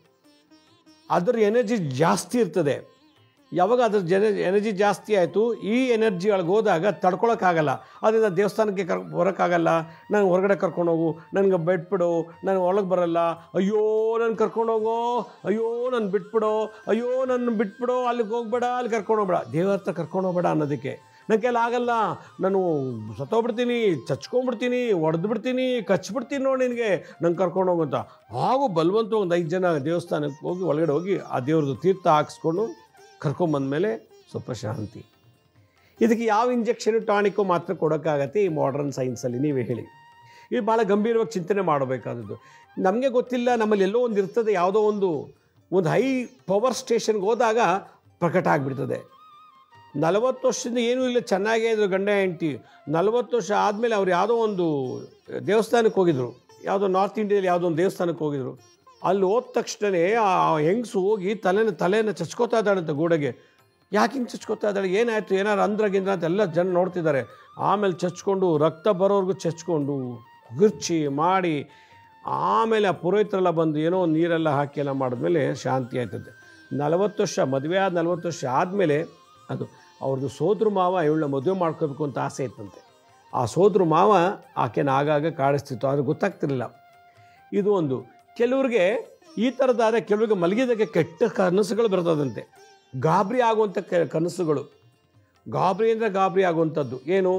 ಅದರ ಎನರ್ಜಿ ಜಾಸ್ತಿ ಇರ್ತದೆ ಯಾವಾಗ ಅದ್ರ ಜನ ಎನರ್ಜಿ ಜಾಸ್ತಿ ಆಯಿತು ಈ ಎನರ್ಜಿ ಒಳಗೆ ಹೋದಾಗ ತಡ್ಕೊಳಕ್ಕಾಗಲ್ಲ ಅದರಿಂದ ದೇವಸ್ಥಾನಕ್ಕೆ ಕರ್ ಬರೋಕ್ಕಾಗಲ್ಲ ನಂಗೆ ಹೊರಗಡೆ ಕರ್ಕೊಂಡೋಗು ನನಗೆ ಬಿಟ್ಬಿಡು ನನಗೆ ಒಳಗೆ ಬರಲ್ಲ ಅಯ್ಯೋ ನನ್ನ ಕರ್ಕೊಂಡೋಗೋ ಅಯ್ಯೋ ನನ್ನ ಬಿಟ್ಬಿಡೋ ಅಯ್ಯೋ ನನ್ನ ಬಿಟ್ಬಿಡೋ ಅಲ್ಲಿಗೆ ಹೋಗ್ಬೇಡ ಅಲ್ಲಿ ಕರ್ಕೊಂಡೋಗ್ಬೇಡ ದೇವ್ರ ಹತ್ರ ಕರ್ಕೊಂಡೋಗ್ಬೇಡ ಅನ್ನೋದಕ್ಕೆ ನನ್ನ ಕೈಲಿ ಆಗಲ್ಲ ನಾನು ಸತ್ತೋಗ್ಬಿಡ್ತೀನಿ ಚಚ್ಕೊಂಡ್ಬಿಡ್ತೀನಿ ಹೊಡೆದು ಬಿಡ್ತೀನಿ ಕಚ್ಬಿಡ್ತೀನಿ ನೋಡಿ ನಿನಗೆ ನಂಗೆ ಕರ್ಕೊಂಡು ಹೋಗುವಂತ ಹಾಗೂ ಬಲವಂತ ಒಂದು ಐದು ಜನ ದೇವಸ್ಥಾನಕ್ಕೆ ಹೋಗಿ ಒಳಗಡೆ ಹೋಗಿ ಆ ದೇವ್ರದ್ದು ತೀರ್ಥ ಹಾಕ್ಸ್ಕೊಂಡು ಕರ್ಕೊಂಬಂದಮೇಲೆ ಸ್ವಲ್ಪ ಶಾಂತಿ ಇದಕ್ಕೆ ಯಾವ ಇಂಜೆಕ್ಷನ್ ಟಾನಿಕ್ಕು ಮಾತ್ರ ಕೊಡೋಕ್ಕಾಗತ್ತೆ ಈ ಮಾಡರ್ನ್ ಸೈನ್ಸಲ್ಲಿ ನೀವೇ ಹೇಳಿ ಇದು ಭಾಳ ಗಂಭೀರವಾಗಿ ಚಿಂತನೆ ಮಾಡಬೇಕಾದದ್ದು ನಮಗೆ ಗೊತ್ತಿಲ್ಲ ನಮ್ಮಲ್ಲಿ ಎಲ್ಲೋ ಒಂದು ಇರ್ತದೆ ಯಾವುದೋ ಒಂದು ಒಂದು ಹೈ ಪವರ್ ಸ್ಟೇಷನ್ಗೆ ಹೋದಾಗ ಪ್ರಕಟ ಆಗಿಬಿಡ್ತದೆ ನಲವತ್ತು ವರ್ಷದಿಂದ ಏನೂ ಇಲ್ಲ ಚೆನ್ನಾಗೇ ಇದ್ರು ಗಂಡ ಹೆಂಡತಿ ನಲವತ್ತು ವರ್ಷ ಆದಮೇಲೆ ಅವ್ರು ಯಾವುದೋ ಒಂದು ದೇವಸ್ಥಾನಕ್ಕೆ ಹೋಗಿದ್ರು ಯಾವುದೋ ನಾರ್ತ್ ಇಂಡಿಯಾದಲ್ಲಿ ಯಾವುದೋ ಒಂದು ದೇವಸ್ಥಾನಕ್ಕೆ ಹೋಗಿದ್ರು ಅಲ್ಲಿ ಹೋದ ತಕ್ಷಣವೇ ಆ ಹೆಂಗಸು ಹೋಗಿ ತಲೆನ ತಲೆನ ಚಚ್ಕೋತಾ ಇದ್ದಾಳಂತೆ ಗೋಡೆಗೆ ಯಾಕೆ ಹಿಂಗೆ ಚಚ್ಕೋತಾ ಇದ್ದಾಳೆ ಏನಾಯಿತು ಏನಾರು ಅಂದ್ರ ಗಿಂದ್ರ ಅಂತ ಎಲ್ಲ ಜನ ನೋಡ್ತಿದ್ದಾರೆ ಆಮೇಲೆ ಚಚ್ಕೊಂಡು ರಕ್ತ ಬರೋರ್ಗು ಚಚ್ಕೊಂಡು ಗುರ್ಚಿ ಮಾಡಿ ಆಮೇಲೆ ಆ ಪುರೋಹಿತರೆಲ್ಲ ಬಂದು ಏನೋ ಒಂದು ನೀರೆಲ್ಲ ಹಾಕಿ ಎಲ್ಲ ಮಾಡಿದ್ಮೇಲೆ ಶಾಂತಿ ಆಯ್ತದೆ ನಲವತ್ತು ವರ್ಷ ಮದುವೆ ಆದ ನಲವತ್ತು ವರ್ಷ ಆದಮೇಲೆ ಅದು ಅವ್ರದ್ದು ಸೋದ್ರ ಮಾವ ಇವಳನ್ನ ಮದುವೆ ಮಾಡ್ಕೋಬೇಕು ಅಂತ ಆಸೆ ಇತ್ತಂತೆ ಆ ಸೋದ್ರ ಮಾವ ಆಕೆನ ಆಗಾಗ ಕಾಡಿಸ್ತಿತ್ತು ಅದು ಗೊತ್ತಾಗ್ತಿರಲಿಲ್ಲ ಇದು ಒಂದು ಕೆಲವ್ರಿಗೆ ಈ ಥರದಾದ ಕೆಲವ್ರಿಗೆ ಮಲಗಿದಾಗ ಕೆಟ್ಟ ಕನಸುಗಳು ಬರ್ತದಂತೆ ಗಾಬರಿ ಆಗುವಂಥ ಕ- ಕನಸುಗಳು ಗಾಬರಿ ಅಂದರೆ ಗಾಬರಿ ಆಗುವಂಥದ್ದು ಏನು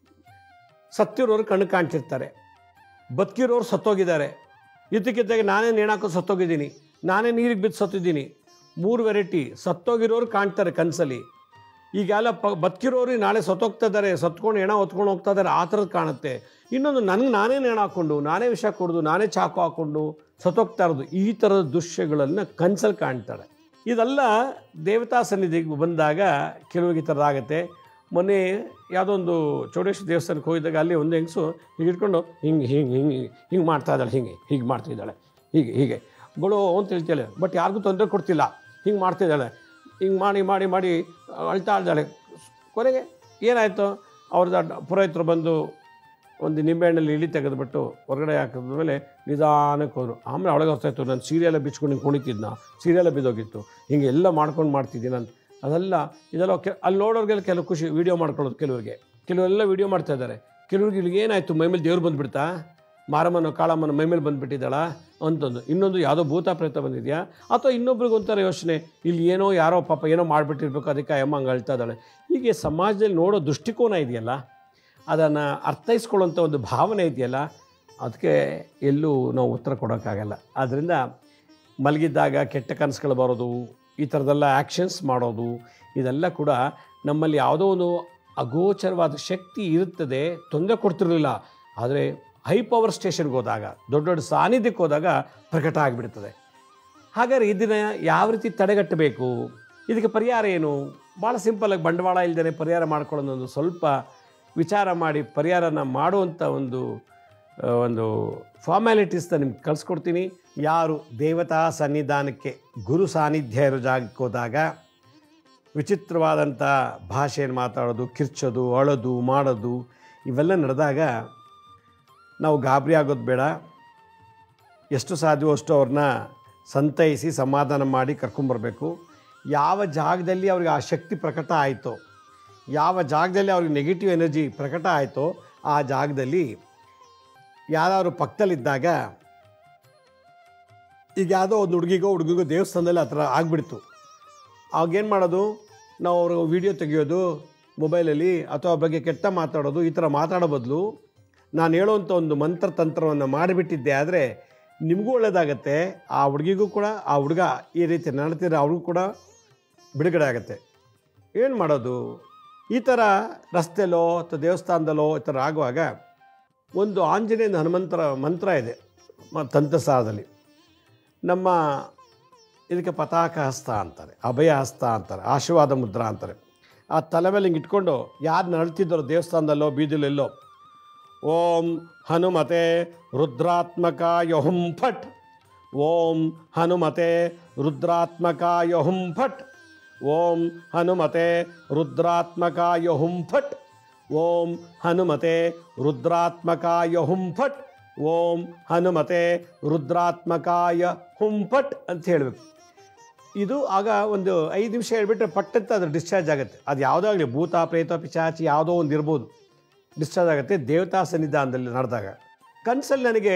ಸತ್ತಿರೋರು ಕಣ್ಣು ಕಾಣ್ತಿರ್ತಾರೆ ಬದುಕಿರೋರು ಸತ್ತೋಗಿದ್ದಾರೆ ಇದ್ದಕ್ಕಿದ್ದಾಗ ನಾನೇ ನೇಣಾಕೋ ಸತ್ತೋಗಿದ್ದೀನಿ ನಾನೇ ನೀರಿಗೆ ಬಿದ್ದು ಸತ್ತಿದ್ದೀನಿ ಮೂರು ವೆರೈಟಿ ಸತ್ತೋಗಿರೋರು ಕಾಣ್ತಾರೆ ಕನಸಲ್ಲಿ ಈಗ ಎಲ್ಲ ಪ ಬದುಕಿರೋರು ನಾಳೆ ಸತ್ತೋಗ್ತಾ ಇದ್ದಾರೆ ಸತ್ಕೊಂಡು ಹೆಣ ಹೊತ್ಕೊಂಡು ಹೋಗ್ತಾ ಇದ್ದಾರೆ ಆ ಥರದ್ದು ಕಾಣುತ್ತೆ ಇನ್ನೊಂದು ನನಗೆ ನಾನೇ ನೇಣು ಹಾಕ್ಕೊಂಡು ನಾನೇ ವಿಷ ಕೊಡೋದು ನಾನೇ ಚಾಕು ಹಾಕ್ಕೊಂಡು ಸತ್ತೋಗ್ತಾ ಇರೋದು ಈ ಥರದ ದೃಶ್ಯಗಳನ್ನು ಕನ್ಸಲ್ಲಿ ಕಾಣ್ತಾರೆ ಇದೆಲ್ಲ ದೇವತಾ ಸನ್ನಿಧಿಗೆ ಬಂದಾಗ ಕೆಲವರಿಗೆ ಈ ಥರದಾಗತ್ತೆ ಮೊನ್ನೆ ಯಾವುದೋ ಒಂದು ಚೌಡೇಶ್ವರ ದೇವಸ್ಥಾನಕ್ಕೆ ಹೋಗಿದ್ದಾಗ ಅಲ್ಲಿ ಒಂದು ಹೆಂಗಸು ಹೀಗೆ ಇಟ್ಕೊಂಡು ಹಿಂಗೆ ಹಿಂಗೆ ಹಿಂಗೆ ಹಿಂಗೆ ಮಾಡ್ತಾ ಇದ್ದಾಳೆ ಹಿಂಗೆ ಹೀಗೆ ಮಾಡ್ತಿದ್ದಾಳೆ ಹೀಗೆ ಹೀಗೆ ಗಳು ಅಂತ ಹೇಳ್ತಾಳೆ ಬಟ್ ಯಾರಿಗೂ ತೊಂದರೆ ಕೊಡ್ತಿಲ್ಲ ಹಿಂಗೆ ಮಾಡ್ತಿದ್ದಾಳೆ ಹಿಂಗೆ ಮಾಡಿ ಮಾಡಿ ಮಾಡಿ ಅಳ್ತಾ ಇದ್ದಾಳೆ ಕೊನೆಗೆ ಏನಾಯಿತು ಅವ್ರದ್ದು ಪುರೋಹಿತರು ಬಂದು ಒಂದು ನಿಂಬೆಹಣ್ಣಲ್ಲಿ ಇಳಿ ತೆಗೆದುಬಿಟ್ಟು ಹೊರಗಡೆ ಹಾಕಿದ ಮೇಲೆ ನಿಧಾನಕ್ಕೆ ಹೋದರು ಆಮೇಲೆ ಒಳಗೆ ಹೊರ್ತಾಯಿತ್ತು ನಾನು ಸೀರೆಲ್ಲ ಬಿಚ್ಕೊಂಡು ಹಿಂಗೆ ಕುಣಿತಿದ್ನ ಸೀರೆಲ್ಲ ಬಿದ್ದೋಗಿತ್ತು ಹಿಂಗೆ ಎಲ್ಲ ಮಾಡ್ಕೊಂಡು ಮಾಡ್ತಿದ್ದೀನಿ ಅಂತ ಅದೆಲ್ಲ ಇದೆಲ್ಲ ಕೆ ಅಲ್ಲಿ ನೋಡೋರಿಗೆಲ್ಲ ಕೆಲವು ಖುಷಿ ವೀಡಿಯೋ ಮಾಡ್ಕೊಳ್ಳೋದು ಕೆಲವರಿಗೆ ಕೆಲವರೆಲ್ಲ ವೀಡಿಯೋ ಮಾಡ್ತಾ ಇದ್ದಾರೆ ಕೆಲವ್ರಿಗೆ ಇಲ್ಲಿಗೆ ಏನಾಯಿತು ಮೈಮೇಲೆ ದೇವ್ರು ಬಂದುಬಿಡ್ತಾ ಮಾರಮ್ಮನ ಕಾಳಮ್ಮನ ಮೈಮೇಲೆ ಬಂದುಬಿಟ್ಟಿದ್ದಾಳ ಅಂತಂದು ಇನ್ನೊಂದು ಯಾವುದೋ ಭೂತ ಪ್ರೇತ ಬಂದಿದೆಯಾ ಅಥವಾ ಇನ್ನೊಬ್ರಿಗೆ ಒಂಥರ ಯೋಚನೆ ಇಲ್ಲಿ ಏನೋ ಯಾರೋ ಪಾಪ ಏನೋ ಮಾಡಿಬಿಟ್ಟಿರ್ಬೇಕು ಅದಕ್ಕೆ ಆ ಅಮ್ಮ ಹಂಗೆ ಅಳ್ತಾ ಇದ್ದಾಳೆ ಹೀಗೆ ಸಮಾಜದಲ್ಲಿ ನೋಡೋ ದೃಷ್ಟಿಕೋನ ಇದೆಯಲ್ಲ ಅದನ್ನು ಅರ್ಥೈಸ್ಕೊಳ್ಳೋಂಥ ಒಂದು ಭಾವನೆ ಇದೆಯಲ್ಲ ಅದಕ್ಕೆ ಎಲ್ಲೂ ನಾವು ಉತ್ತರ ಕೊಡೋಕ್ಕಾಗಲ್ಲ ಆದ್ದರಿಂದ ಮಲಗಿದ್ದಾಗ ಕೆಟ್ಟ ಕನಸುಗಳು ಬರೋದು ಈ ಥರದ್ದೆಲ್ಲ ಆ್ಯಕ್ಷನ್ಸ್ ಮಾಡೋದು ಇದೆಲ್ಲ ಕೂಡ ನಮ್ಮಲ್ಲಿ ಯಾವುದೋ ಒಂದು ಅಗೋಚರವಾದ ಶಕ್ತಿ ಇರುತ್ತದೆ ತೊಂದರೆ ಕೊಡ್ತಿರಲಿಲ್ಲ ಆದರೆ ಹೈ ಪವರ್ ಸ್ಟೇಷನ್ಗೆ ಹೋದಾಗ ದೊಡ್ಡ ದೊಡ್ಡ ಸಾನ್ನಿಧ್ಯಕ್ಕೆ ಹೋದಾಗ ಪ್ರಕಟ ಆಗಿಬಿಡ್ತದೆ ಹಾಗಾದ್ರೆ ಇದನ್ನು ಯಾವ ರೀತಿ ತಡೆಗಟ್ಟಬೇಕು ಇದಕ್ಕೆ ಪರಿಹಾರ ಏನು ಭಾಳ ಸಿಂಪಲಾಗಿ ಬಂಡವಾಳ ಇಲ್ಲದೇ ಪರಿಹಾರ ಮಾಡ್ಕೊಳ್ಳೋದೊಂದು ಸ್ವಲ್ಪ ವಿಚಾರ ಮಾಡಿ ಪರಿಹಾರನ ಮಾಡುವಂಥ ಒಂದು ಆ, ಒಂದು ಫಾರ್ಮ್ಯಾಲಿಟೀಸ್ನ ನಿಮ್ಗೆ ಕಳಿಸ್ಕೊಡ್ತೀನಿ ಯಾರು ದೇವತಾ ಸನ್ನಿಧಾನಕ್ಕೆ ಗುರು ಸಾನ್ನಿಧ್ಯ ಇರೋ ಜಾಗಕ್ಕೆ ಹೋದಾಗ ವಿಚಿತ್ರವಾದಂಥ ಭಾಷೆಯನ್ನು ಮಾತಾಡೋದು ಕಿರ್ಚೋದು ಅಳೋದು ಮಾಡೋದು ಇವೆಲ್ಲ ನಡೆದಾಗ ನಾವು ಗಾಬರಿ ಆಗೋದು ಬೇಡ ಎಷ್ಟು ಸಾಧ್ಯವೋ ಅಷ್ಟು ಅವ್ರನ್ನ ಸಂತೈಸಿ ಸಮಾಧಾನ ಮಾಡಿ ಕರ್ಕೊಂಬರ್ಬೇಕು ಯಾವ ಜಾಗದಲ್ಲಿ ಅವ್ರಿಗೆ ಆ ಶಕ್ತಿ ಪ್ರಕಟ ಆಯಿತೋ ಯಾವ ಜಾಗದಲ್ಲಿ ಅವ್ರಿಗೆ ನೆಗೆಟಿವ್ ಎನರ್ಜಿ ಪ್ರಕಟ ಆಯಿತೋ ಆ ಜಾಗದಲ್ಲಿ ಯಾರಾದ್ರು ಪಕ್ಕದಲ್ಲಿದ್ದಾಗ ಈಗ ಯಾವುದೋ ಒಂದು ಹುಡುಗಿಗೋ ಹುಡುಗಿಗೋ ದೇವಸ್ಥಾನದಲ್ಲಿ ಆ ಥರ ಆಗಿಬಿಡ್ತು ಅವಾಗೇನು ಮಾಡೋದು ನಾವು ಅವ್ರ ವಿಡಿಯೋ ತೆಗೆಯೋದು ಮೊಬೈಲಲ್ಲಿ ಅಥವಾ ಅವ್ರ ಬಗ್ಗೆ ಕೆಟ್ಟ ಮಾತಾಡೋದು ಈ ಥರ ಮಾತಾಡೋ ಬದಲು ನಾನು ಹೇಳೋವಂಥ ಒಂದು ಮಂತ್ರ ತಂತ್ರವನ್ನು ಮಾಡಿಬಿಟ್ಟಿದ್ದೆ ಆದರೆ ನಿಮಗೂ ಒಳ್ಳೆಯದಾಗತ್ತೆ ಆ ಹುಡುಗಿಗೂ ಕೂಡ ಆ ಹುಡುಗ ಈ ರೀತಿ ನಡ್ತಿರೋ ಅವ್ರಿಗೂ ಕೂಡ ಬಿಡುಗಡೆ ಆಗುತ್ತೆ ಏನು ಮಾಡೋದು ಈ ಥರ ರಸ್ತೆಲೋ ಅಥವಾ ದೇವಸ್ಥಾನದಲ್ಲೋ ಈ ಥರ ಆಗುವಾಗ ಒಂದು ಆಂಜನೇಯನ ಹನುಮಂತರ ಮಂತ್ರ ಇದೆ ಮ- ತಂತ್ರಸಾರದಲ್ಲಿ ನಮ್ಮ ಇದಕ್ಕೆ ಪತಾಕ ಹಸ್ತ ಅಂತಾರೆ ಅಭಯ ಹಸ್ತ ಅಂತಾರೆ ಆಶೀರ್ವಾದ ಮುದ್ರಾ ಅಂತಾರೆ ಆ ತಲೆ ಮೇಲೆ ಹಿಂಗೆ ಇಟ್ಕೊಂಡು ಯಾರು ನಡ್ತಿದ್ದಾರೋ ದೇವಸ್ಥಾನದಲ್ಲೋ ಬೀದಿಲೆಲ್ಲೋ ಓಂ ಹನುಮತೆ ರುದ್ರಾತ್ಮಕಾಯ ಹುಂ ಫಟ್ ಓಂ ಹನುಮತೆ ರುದ್ರಾತ್ಮಕಾಯ ಹುಂ ಫಟ್ ಓಂ ಹನುಮತೆ ರುದ್ರಾತ್ಮಕಾಯ ಹುಂ ಫಟ್ ಓಂ ಹನುಮತೆ ರುದ್ರಾತ್ಮಕಾಯ ಹುಂ ಫಟ್ ಓಂ ಹನುಮತೆ ರುದ್ರಾತ್ಮಕಾಯ ಹುಂ ಫಟ್ ಅಂತ ಹೇಳಬೇಕು ಇದು ಆಗ ಒಂದು ಐದು ನಿಮಿಷ ಹೇಳ್ಬಿಟ್ರೆ ಪಟ್ಟಂತ ಅದು ಡಿಸ್ಚಾರ್ಜ್ ಆಗುತ್ತೆ ಅದು ಯಾವುದೋ ಆಗಲಿ ಭೂತ ಪ್ರೇತ ಪಿಚಾಚಿ ಯಾವುದೋ ಒಂದು ಇರ್ಬೋದು ಡಿಸ್ಚಾರ್ಜ್ ಆಗುತ್ತೆ ದೇವತಾ ಸನ್ನಿಧಾನದಲ್ಲಿ ನಡೆದಾಗ ಕನಸಲ್ಲಿ ನನಗೆ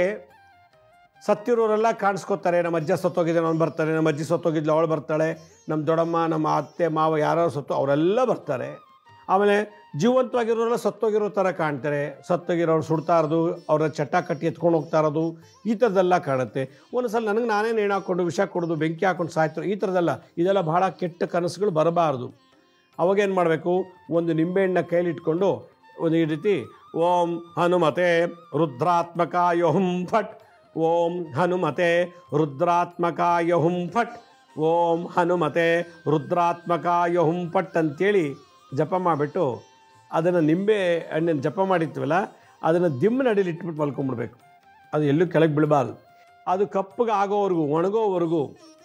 ಸತ್ತಿರೋರೆಲ್ಲ ಕಾಣಿಸ್ಕೊತಾರೆ ನಮ್ಮ ಅಜ್ಜ ಸತ್ತೋಗಿದ್ದಾನೆ ಅವ್ನು ಬರ್ತಾರೆ ನಮ್ಮ ಅಜ್ಜಿ ಸತ್ತೋಗಿದ್ಲು ಅವಳು ಬರ್ತಾಳೆ ನಮ್ಮ ದೊಡ್ಡಮ್ಮ ನಮ್ಮ ಅತ್ತೆ ಮಾವ ಯಾರು ಸತ್ತು ಅವರೆಲ್ಲ ಬರ್ತಾರೆ ಆಮೇಲೆ ಜೀವಂತವಾಗಿರೋರೆಲ್ಲ ಸತ್ತೋಗಿರೋ ಥರ ಕಾಣ್ತಾರೆ ಸತ್ತೋಗಿರೋರು ಸುಡ್ತಾ ಇರೋದು ಅವರ ಚಟ್ಟ ಕಟ್ಟಿ ಎತ್ಕೊಂಡು ಹೋಗ್ತಾ ಇರೋದು ಈ ಥರದ್ದೆಲ್ಲ ಕಾಣುತ್ತೆ ಒಂದು ಸಲ ನನಗೆ ನಾನೇ ನೇಣು ಹಾಕ್ಕೊಂಡು ವಿಷ ಕೊಡೋದು ಬೆಂಕಿ ಹಾಕ್ಕೊಂಡು ಸಾಯ್ತಾರೆ ಈ ಥರದ್ದೆಲ್ಲ ಇದೆಲ್ಲ ಬಹಳ ಕೆಟ್ಟ ಕನಸುಗಳು ಬರಬಾರ್ದು ಅವಾಗೇನು ಮಾಡಬೇಕು ಒಂದು ನಿಂಬೆಹಣ್ಣ ಕೈಲಿಟ್ಕೊಂಡು ಒಂದು ಈ ರೀತಿ ಓಂ ಹನುಮತೆ ರುದ್ರಾತ್ಮಕಾಯ ಹುಂ ಫಟ್ ಓಂ ಹನುಮತೆ ರುದ್ರಾತ್ಮಕಾಯ ಹುಂ ಫಟ್ ಓಂ ಹನುಮತೆ ರುದ್ರಾತ್ಮಕಾಯ ಹುಂ ಫಟ್ ಅಂತೇಳಿ ಜಪ ಮಾಡಿಬಿಟ್ಟು ಅದನ್ನು ನಿಂಬೆ ಹಣ್ಣಿನ ಜಪ ಮಾಡಿರ್ತೀವಲ್ಲ ಅದನ್ನು ದಿಮ್ಮನ ಅಡಿಯಲ್ಲಿ ಇಟ್ಬಿಟ್ಟು ಮಲ್ಕೊಂಡ್ಬಿಡ್ಬೇಕು ಅದು ಎಲ್ಲೂ ಕೆಳಗೆ ಬೀಳಬಾರ್ದು ಅದು ಕಪ್ಪಗೆ ಆಗೋವರೆಗೂ ಒಣಗೋವರೆಗೂ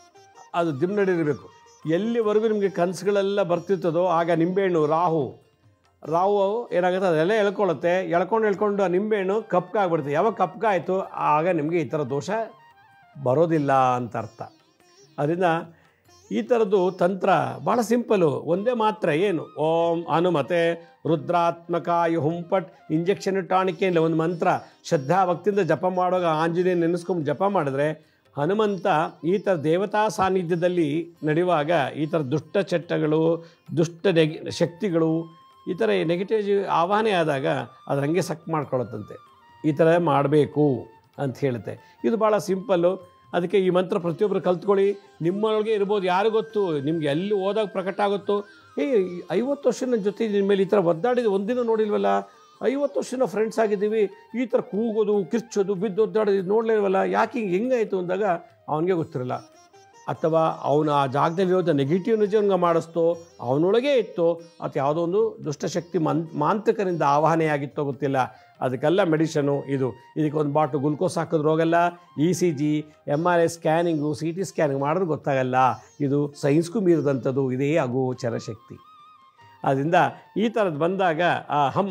ಅದು ದಿಮ್ಮನಡಿರಬೇಕು ಎಲ್ಲಿವರೆಗೂ ನಿಮಗೆ ಕನಸುಗಳೆಲ್ಲ ಬರ್ತಿರ್ತದೋ ಆಗ ನಿಂಬೆಹಣ್ಣು ರಾಹು ರಾಹು ಏನಾಗುತ್ತೆ ಅದೆಲ್ಲ ಎಳ್ಕೊಳ್ಳುತ್ತೆ ಎಳ್ಕೊಂಡು ಎಳ್ಕೊಂಡು ಆ ನಿಂಬೆಹಣ್ಣು ಕಪ್ಗಾಗ್ಬಿಡುತ್ತೆ ಯಾವಾಗ ಕಪ್ಗಾಯಿತು ಆಗ ನಿಮಗೆ ಈ ಥರ ದೋಷ ಬರೋದಿಲ್ಲ ಅಂತ ಅರ್ಥ ಅದರಿಂದ ಈ ಥರದ್ದು ತಂತ್ರ ಭಾಳ ಸಿಂಪಲು ಒಂದೇ ಮಾತ್ರ ಏನು ಓಂ ಹನುಮತೆ ರುದ್ರಾತ್ಮಕಾಯ ಹುಂಪಟ್ ಇಂಜೆಕ್ಷನ್ ಟಾಣಿಕೆ ಇಲ್ಲ ಒಂದು ಮಂತ್ರ ಶ್ರದ್ಧಾ ಭಕ್ತಿಯಿಂದ ಜಪ ಮಾಡುವಾಗ ಆಂಜನೇಯ ನೆನೆಸ್ಕೊಂಡು ಜಪ ಮಾಡಿದ್ರೆ ಹನುಮಂತ ಈ ಥರ ದೇವತಾ ಸಾನ್ನಿಧ್ಯದಲ್ಲಿ ನಡೆಯುವಾಗ ಈ ಥರ ದುಷ್ಟ ಚಟ್ಟಗಳು ದುಷ್ಟ ನೆಗೆ ಶಕ್ತಿಗಳು ಈ ಥರ ನೆಗೆಟಿವ್ ಆವಾಹನೆ ಆದಾಗ ಅದು ಹಂಗೆ ಸಕ್ ಮಾಡ್ಕೊಳ್ಳುತ್ತಂತೆ ಈ ಥರ ಮಾಡಬೇಕು ಅಂತ ಹೇಳುತ್ತೆ ಇದು ಭಾಳ ಸಿಂಪಲ್ಲು ಅದಕ್ಕೆ ಈ ಮಂತ್ರ ಪ್ರತಿಯೊಬ್ಬರು ಕಲ್ತ್ಕೊಳ್ಳಿ ನಿಮ್ಮೊಳಗೆ ಇರ್ಬೋದು ಯಾರು ಗೊತ್ತು ನಿಮ್ಗೆ ಎಲ್ಲಿ ಹೋದಾಗ ಪ್ರಕಟ ಆಗುತ್ತೋ ಏ ಐವತ್ತು ವರ್ಷ ನನ್ನ ಜೊತೆ ನಿಮ್ಮ ಮೇಲೆ ಈ ಥರ ಒದ್ದಾಡಿದ ಒಂದಿನ ನೋಡಿಲ್ವಲ್ಲ ಐವತ್ತು ವರ್ಷ ಫ್ರೆಂಡ್ಸ್ ಆಗಿದ್ದೀವಿ ಈ ಥರ ಕೂಗೋದು ಕಿರ್ಚೋದು ಬಿದ್ದು ಒದ್ದಾಡೋದು ನೋಡಲೇ ಇಲ್ವಲ್ಲ ಯಾಕೆ ಹಿಂಗೆ ಹೆಂಗಾಯಿತು ಅಂದಾಗ ಅವನಿಗೆ ಗೊತ್ತಿರಲ್ಲ ಅಥವಾ ಅವನು ಆ ಜಾಗದಲ್ಲಿರೋದು ನೆಗೆಟಿವ್ ಎನರ್ಜಿ ಅವ್ನಿಗೆ ಮಾಡಿಸ್ತೋ ಅವನೊಳಗೆ ಇತ್ತೋ ಅಥವಾ ಯಾವುದೋ ಒಂದು ದುಷ್ಟಶಕ್ತಿ ಮನ್ ಮಾಂತ್ರಿಕರಿಂದ ಆವಾಹನೆಯಾಗಿತ್ತೋ ಗೊತ್ತಿಲ್ಲ ಅದಕ್ಕೆಲ್ಲ ಮೆಡಿಷನು ಇದು ಇದಕ್ಕೆ ಒಂದು ಬಾಟು ಗ್ಲುಕೋಸ್ ಹಾಕಿದ್ರೆ ಹೋಗಲ್ಲ E C G M R I scanning C T scanning ಮಾಡಿದ್ರೆ ಗೊತ್ತಾಗಲ್ಲ ಇದು ಸೈನ್ಸ್ಗೂ ಮೀರಿದಂಥದ್ದು ಇದೇ ಅಗೋಚರ ಶಕ್ತಿ ಆದ್ದರಿಂದ ಈ ಥರದ್ದು ಬಂದಾಗ ಆ ಹಂ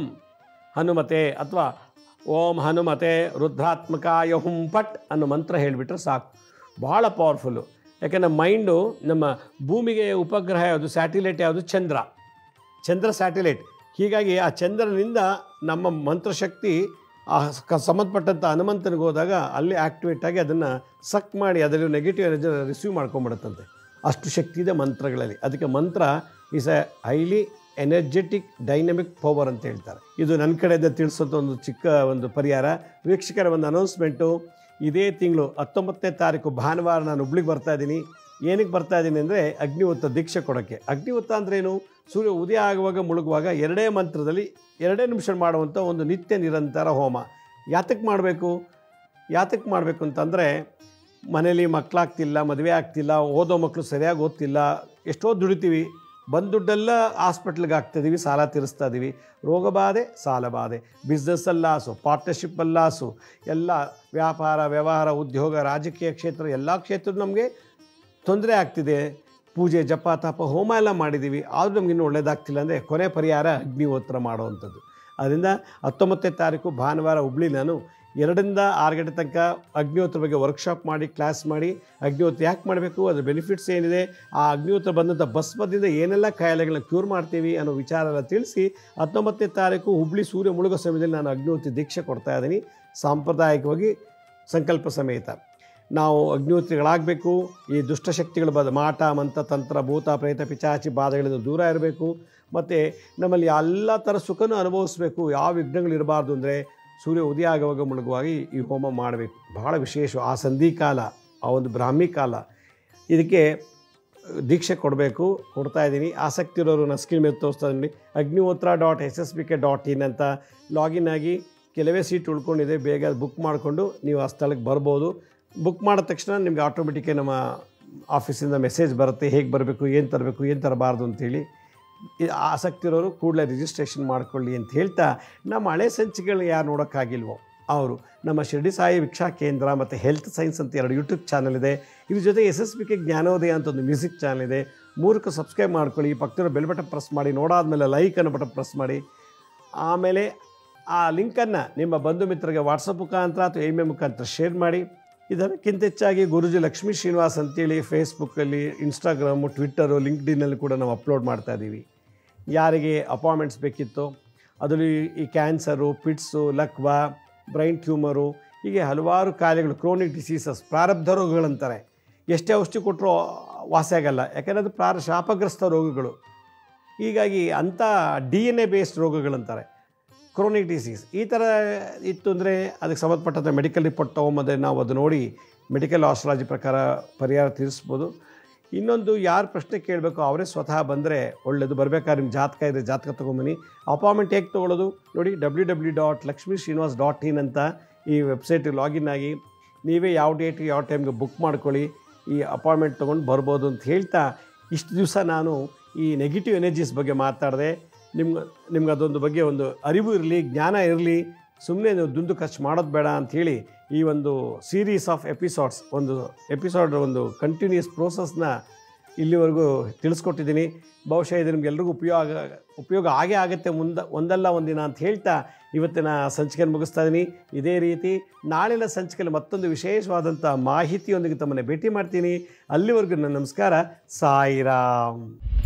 ಹನುಮತೆ ಅಥವಾ ಓಂ ಹನುಮತೆ ರುದ್ರಾತ್ಮಕಾಯ ಹುಂ ಪಟ್ ಅನ್ನೋ ಮಂತ್ರ ಹೇಳಿಬಿಟ್ರೆ ಸಾಕು ಭಾಳ ಪವರ್ಫುಲ್ಲು ಯಾಕೆಂದರೆ ಮೈಂಡು ನಮ್ಮ ಭೂಮಿಗೆ ಉಪಗ್ರಹ ಯಾವುದು ಸ್ಯಾಟಿಲೈಟ್ ಯಾವುದು ಚಂದ್ರ ಚಂದ್ರ ಸ್ಯಾಟಿಲೈಟ್ ಹೀಗಾಗಿ ಆ ಚಂದ್ರನಿಂದ ನಮ್ಮ ಮಂತ್ರಶಕ್ತಿ ಆ ಕ ಸಂಬಂಧಪಟ್ಟಂಥ ಹನುಮಂತನಿಗೆ ಹೋದಾಗ ಅಲ್ಲಿ ಆ್ಯಕ್ಟಿವೇಟ್ ಆಗಿ ಅದನ್ನು ಸಕ್ ಮಾಡಿ ಅದರಲ್ಲಿ ನೆಗೆಟಿವ್ ಎನರ್ಜಿ ರಿಸೀವ್ ಮಾಡ್ಕೊಂಬಿಡುತ್ತಂತೆ ಅಷ್ಟು ಶಕ್ತಿ ಇದೆ ಮಂತ್ರಗಳಲ್ಲಿ ಅದಕ್ಕೆ mantra is a highly energetic dynamic power ಅಂತ ಹೇಳ್ತಾರೆ ಇದು ನನ್ನ ಕಡೆಯಿಂದ ತಿಳಿಸೋದು ಒಂದು ಚಿಕ್ಕ ಒಂದು ಪರಿಹಾರ ವೀಕ್ಷಕರ ಒಂದು ಅನೌನ್ಸ್ಮೆಂಟು ಇದೇ ತಿಂಗಳು ಹತ್ತೊಂಬತ್ತನೇ ತಾರೀಕು ಭಾನುವಾರ ನಾನು ಹುಬ್ಳಿಗೆ ಬರ್ತಾ ಇದ್ದೀನಿ ಏನಕ್ಕೆ ಬರ್ತಾ ಇದ್ದೀನಿ ಅಂದರೆ ಅಗ್ನಿವತ್ತ ದೀಕ್ಷೆ ಕೊಡೋಕ್ಕೆ ಅಗ್ನಿವತ್ತ ಅಂದ್ರೇನು ಸೂರ್ಯ ಉದಯ ಆಗುವಾಗ ಮುಳುಗುವಾಗ ಎರಡೇ ಮಂತ್ರದಲ್ಲಿ ಎರಡೇ ನಿಮಿಷ ಮಾಡುವಂಥ ಒಂದು ನಿತ್ಯ ನಿರಂತರ ಹೋಮ ಯಾತಕ್ಕೆ ಮಾಡಬೇಕು ಯಾತಕ್ಕೆ ಮಾಡಬೇಕು ಅಂತಂದರೆ ಮನೇಲಿ ಮಕ್ಕಳಾಗ್ತಿಲ್ಲ ಮದುವೆ ಆಗ್ತಿಲ್ಲ ಓದೋ ಮಕ್ಕಳು ಸರಿಯಾಗಿ ಓದ್ತಿಲ್ಲ ಎಷ್ಟೋ ದುಡಿತೀವಿ ಬಂದ ದುಡ್ಡೆಲ್ಲ ಹಾಸ್ಪಿಟ್ಲಿಗೆ ಹಾಕ್ತಿದ್ದೀವಿ ಸಾಲ ತೀರಿಸ್ತಾ ಇದ್ದೀವಿ ರೋಗ ಬಾಧೆ ಸಾಲ ಬಾಧೆ ಬಿಸ್ನೆಸ್ಸಲ್ಲಿ ಲಾಸು ಪಾರ್ಟ್ನರ್ಶಿಪ್ಪಲ್ಲಿ ಲಾಸು ಎಲ್ಲ ವ್ಯಾಪಾರ ವ್ಯವಹಾರ ಉದ್ಯೋಗ ರಾಜಕೀಯ ಕ್ಷೇತ್ರ ಎಲ್ಲ ಕ್ಷೇತ್ರ ನಮಗೆ ತೊಂದರೆ ಆಗ್ತಿದೆ ಪೂಜೆ ಜಪ ತಪ ಹೋಮ ಎಲ್ಲ ಮಾಡಿದ್ದೀವಿ ಆದರೂ ನಮ್ಗೆ ಇನ್ನೂ ಒಳ್ಳೇದಾಗ್ತಿಲ್ಲ ಅಂದರೆ ಕೊನೆ ಪರಿಹಾರ ಅಗ್ನಿಹೋತ್ರ ಮಾಡುವಂಥದ್ದು ಅದರಿಂದ ಹತ್ತೊಂಬತ್ತನೇ ತಾರೀಕು ಭಾನುವಾರ ಹುಬ್ಳಿ ನಾನು ಎರಡರಿಂದ ಆರು ಗಂಟೆ ತನಕ ಅಗ್ನಿಹೋತ್ರ ಬಗ್ಗೆ ವರ್ಕ್ಶಾಪ್ ಮಾಡಿ ಕ್ಲಾಸ್ ಮಾಡಿ ಅಗ್ನಿಹೋತ್ರ ಯಾಕೆ ಮಾಡಬೇಕು ಅದ್ರ ಬೆನಿಫಿಟ್ಸ್ ಏನಿದೆ ಆ ಅಗ್ನಿಹೋತ್ರ ಬಂದಂಥ ಭಸ್ಮದಿಂದ ಏನೆಲ್ಲ ಕಾಯಿಲೆಗಳನ್ನ ಕ್ಯೂರ್ ಮಾಡ್ತೀವಿ ಅನ್ನೋ ವಿಚಾರ ಎಲ್ಲ ತಿಳಿಸಿ ಹತ್ತೊಂಬತ್ತನೇ ತಾರೀಕು ಹುಬ್ಳಿ ಸೂರ್ಯ ಮುಳುಗೋ ಸಮಯದಲ್ಲಿ ನಾನು ಅಗ್ನಿಹೋತ್ರ ದೀಕ್ಷೆ ಕೊಡ್ತಾ ಇದ್ದೀನಿ ಸಾಂಪ್ರದಾಯಿಕವಾಗಿ ಸಂಕಲ್ಪ ಸಮೇತ ನಾವು ಅಗ್ನಿಹೋತ್ರಿಗಳಾಗಬೇಕು ಈ ದುಷ್ಟಶಕ್ತಿಗಳು ಬದ ಮಾಟ ಮಂತ್ರ ತಂತ್ರ ಭೂತ ಪ್ರೇತ ಪಿಚಾಚಿ ಬಾಧೆಗಳಿಂದ ದೂರ ಇರಬೇಕು ಮತ್ತು ನಮ್ಮಲ್ಲಿ ಎಲ್ಲ ಥರ ಸುಖನೂ ಅನುಭವಿಸ್ಬೇಕು ಯಾವ ವಿಘ್ನಗಳು ಇರಬಾರ್ದು ಅಂದರೆ ಸೂರ್ಯ ಉದಯ ಆಗುವಾಗ ಮುಳುಗುವಾಗ ಈ- ಈ ಹೋಮ ಮಾಡಬೇಕು ಬಹಳ ವಿಶೇಷ ಆ ಸಂಧಿ ಕಾಲ ಆ ಒಂದು ಬ್ರಾಹ್ಮಿ ಕಾಲ ಇದಕ್ಕೆ ದೀಕ್ಷೆ ಕೊಡಬೇಕು ಕೊಡ್ತಾ ಇದ್ದೀನಿ ಆಸಕ್ತಿ ಇರೋರು ನಾನು ಸ್ಕ್ರೀನ್ ಮೇಲೆ ತೋರಿಸ್ತಾ ಇದ್ದೀನಿ Agnihotra dot S S B K dot in ಅಂತ ಲಾಗಿನ್ ಆಗಿ ಕೆಲವೇ ಸೀಟ್ ಉಳ್ಕೊಂಡಿದೆ ಬೇಗ ಬುಕ್ ಮಾಡಿಕೊಂಡು ನೀವು ಆ ಸ್ಥಳಕ್ಕೆ ಬರ್ಬೋದು ಬುಕ್ ಮಾಡಿದ ತಕ್ಷಣ ನಿಮಗೆ ಆಟೋಮೆಟಿಕ್ಕೆ ನಮ್ಮ ಆಫೀಸಿಂದ ಮೆಸೇಜ್ ಬರುತ್ತೆ ಹೇಗೆ ಬರಬೇಕು ಏನು ತರಬೇಕು ಏನು ತರಬಾರ್ದು ಅಂತೇಳಿ ಈ ಆಸಕ್ತಿ ಇರೋರು ಕೂಡಲೇ ರಿಜಿಸ್ಟ್ರೇಷನ್ ಮಾಡ್ಕೊಳ್ಳಿ ಅಂತ ಹೇಳ್ತಾ ನಮ್ಮ ಹಳೆ ಸಂಚಿಕೆಗಳನ್ನ ಯಾರು ನೋಡೋಕ್ಕಾಗಿಲ್ವೋ ಅವರು ನಮ್ಮ ಶಿರ್ಡಿ ಸಾಯಿ ವೀಕ್ಷಾ ಕೇಂದ್ರ ಮತ್ತು ಹೆಲ್ತ್ ಸೈನ್ಸ್ ಅಂತ ಎರಡು ಯೂಟ್ಯೂಬ್ ಚಾನಲ್ ಇದೆ ಇದ್ರ ಜೊತೆ ಎಸ್ ಎಸ್ ಬಿ ಕೆ ಜ್ಞಾನೋದಯ ಅಂತ ಒಂದು ಮ್ಯೂಸಿಕ್ ಚಾನಲ್ ಇದೆ ಮೂರಕ್ಕೆ ಸಬ್ಸ್ಕ್ರೈಬ್ ಮಾಡ್ಕೊಳ್ಳಿ ಪಕ್ಕದ ಬೆಲ್ ಬಟನ್ ಪ್ರೆಸ್ ಮಾಡಿ ನೋಡಾದ್ಮೇಲೆ ಲೈಕ್ ಅನ್ನೋ ಬಟನ್ ಪ್ರೆಸ್ ಮಾಡಿ ಆಮೇಲೆ ಆ ಲಿಂಕನ್ನು ನಿಮ್ಮ ಬಂಧು ಮಿತ್ರರಿಗೆ ವಾಟ್ಸಪ್ ಮುಖಾಂತರ ಅಥವಾ ಇಮೇಲ್ ಮುಖಾಂತರ ಶೇರ್ ಮಾಡಿ ಇದಕ್ಕಿಂತ ಹೆಚ್ಚಾಗಿ ಗುರುಜಿ ಲಕ್ಷ್ಮೀ ಶ್ರೀನಿವಾಸ್ ಅಂತೇಳಿ ಫೇಸ್ಬುಕ್ಕಲ್ಲಿ ಇನ್ಸ್ಟಾಗ್ರಾಮು ಟ್ವಿಟ್ಟರು ಲಿಂಕ್ಡಿನಲ್ಲಿ ಕೂಡ ನಾವು ಅಪ್ಲೋಡ್ ಮಾಡ್ತಾ ಇದ್ದೀವಿ ಯಾರಿಗೆ ಅಪಾಯಿಂಟ್ಮೆಂಟ್ಸ್ ಬೇಕಿತ್ತೋ ಅದರಲ್ಲಿ ಈ ಕ್ಯಾನ್ಸರು ಪಿಟ್ಸು ಲಕ್ವಾ ಬ್ರೈನ್ ಟ್ಯೂಮರು ಹೀಗೆ ಹಲವಾರು ಕಾಯಿಲೆಗಳು ಕ್ರೋನಿಕ್ ಡಿಸೀಸಸ್ ಪ್ರಾರಬ್ಧ ರೋಗಗಳಂತಾರೆ ಎಷ್ಟೇ ಔಷಧಿ ಕೊಟ್ಟರೂ ವಾಸಿ ಆಗಲ್ಲ ಯಾಕಂದರೆ ಅದು ಪ್ರಾರ ಶಾಪಗ್ರಸ್ತ ರೋಗಗಳು ಹೀಗಾಗಿ ಅಂಥ ಡಿ ಎನ್ ಎ ಬೇಸ್ಡ್ ರೋಗಗಳಂತಾರೆ ಕ್ರೋನಿಕ್ ಡಿಸೀಸ್ ಈ ಥರ ಇತ್ತು ಅಂದರೆ ಅದಕ್ಕೆ ಸಂಬಂಧಪಟ್ಟಂಥ ಮೆಡಿಕಲ್ ರಿಪೋರ್ಟ್ ತೊಗೊಂಬಂದರೆ ನಾವು ಅದು ನೋಡಿ ಮೆಡಿಕಲ್ ಆಸ್ಟ್ರಾಲಜಿ ಪ್ರಕಾರ ಪರಿಹಾರ ತೀರಿಸ್ಬೋದು ಇನ್ನೊಂದು ಯಾರು ಪ್ರಶ್ನೆ ಕೇಳಬೇಕು ಅವರೇ ಸ್ವತಃ ಬಂದರೆ ಒಳ್ಳೆಯದು ಬರಬೇಕಾದ್ರೆ ನಿಮ್ಮ ಜಾತಕ ಇದೆ ಜಾತಕ ತೊಗೊಂಬನ್ನಿ ಅಪಾಯಿಂಟ್ಮೆಂಟ್ ಹೇಗೆ ತೊಗೊಳ್ಳೋದು ನೋಡಿ W W dot Lakshmi Srinivas dot in ಅಂತ ಈ ವೆಬ್ಸೈಟಿಗೆ ಲಾಗಿನ್ ಆಗಿ ನೀವೇ ಯಾವ ಡೇಟ್ಗೆ ಯಾವ ಟೈಮ್ಗೆ ಬುಕ್ ಮಾಡ್ಕೊಳ್ಳಿ ಈ ಅಪಾಯಿಂಟ್ಮೆಂಟ್ ತೊಗೊಂಡು ಬರ್ಬೋದು ಅಂತ ಹೇಳ್ತಾ ಇಷ್ಟು ದಿವಸ ನಾನು ಈ ನೆಗೆಟಿವ್ ಎನರ್ಜೀಸ್ ಬಗ್ಗೆ ಮಾತಾಡಿದೆ ನಿಮ್ಗೆ ನಿಮ್ಗೆ ಅದೊಂದು ಬಗ್ಗೆ ಒಂದು ಅರಿವು ಇರಲಿ ಜ್ಞಾನ ಇರಲಿ ಸುಮ್ಮನೆ ನೀವು ದುಂದು ಖರ್ಚು ಮಾಡೋದು ಬೇಡ ಅಂಥೇಳಿ ಈ ಒಂದು ಸೀರೀಸ್ ಆಫ್ ಎಪಿಸೋಡ್ಸ್ ಒಂದು ಎಪಿಸೋಡ್ ಒಂದು ಕಂಟಿನ್ಯೂಸ್ ಪ್ರೋಸೆಸ್ನ ಇಲ್ಲಿವರೆಗೂ ತಿಳಿಸ್ಕೊಟ್ಟಿದ್ದೀನಿ ಬಹುಶಃ ಇದು ನಿಮ್ಗೆಲ್ರಿಗೂ ಉಪಯೋಗ ಉಪಯೋಗ ಆಗೇ ಆಗುತ್ತೆ ಮುಂದೆ ಒಂದಲ್ಲ ಒಂದಿನ ಅಂತ ಹೇಳ್ತಾ ಇವತ್ತಿನ ಸಂಚಿಕೆಯನ್ನು ಮುಗಿಸ್ತಾ ಇದ್ದೀನಿ ಇದೇ ರೀತಿ ನಾಳಿನ ಸಂಚಿಕೆಯಲ್ಲಿ ಮತ್ತೊಂದು ವಿಶೇಷವಾದಂಥ ಮಾಹಿತಿಯೊಂದಿಗೆ ತಮ್ಮನ್ನು ಭೇಟಿ ಮಾಡ್ತೀನಿ ಅಲ್ಲಿವರೆಗೂ ನನ್ನ ನಮಸ್ಕಾರ ಸಾಯಿರಾಮ್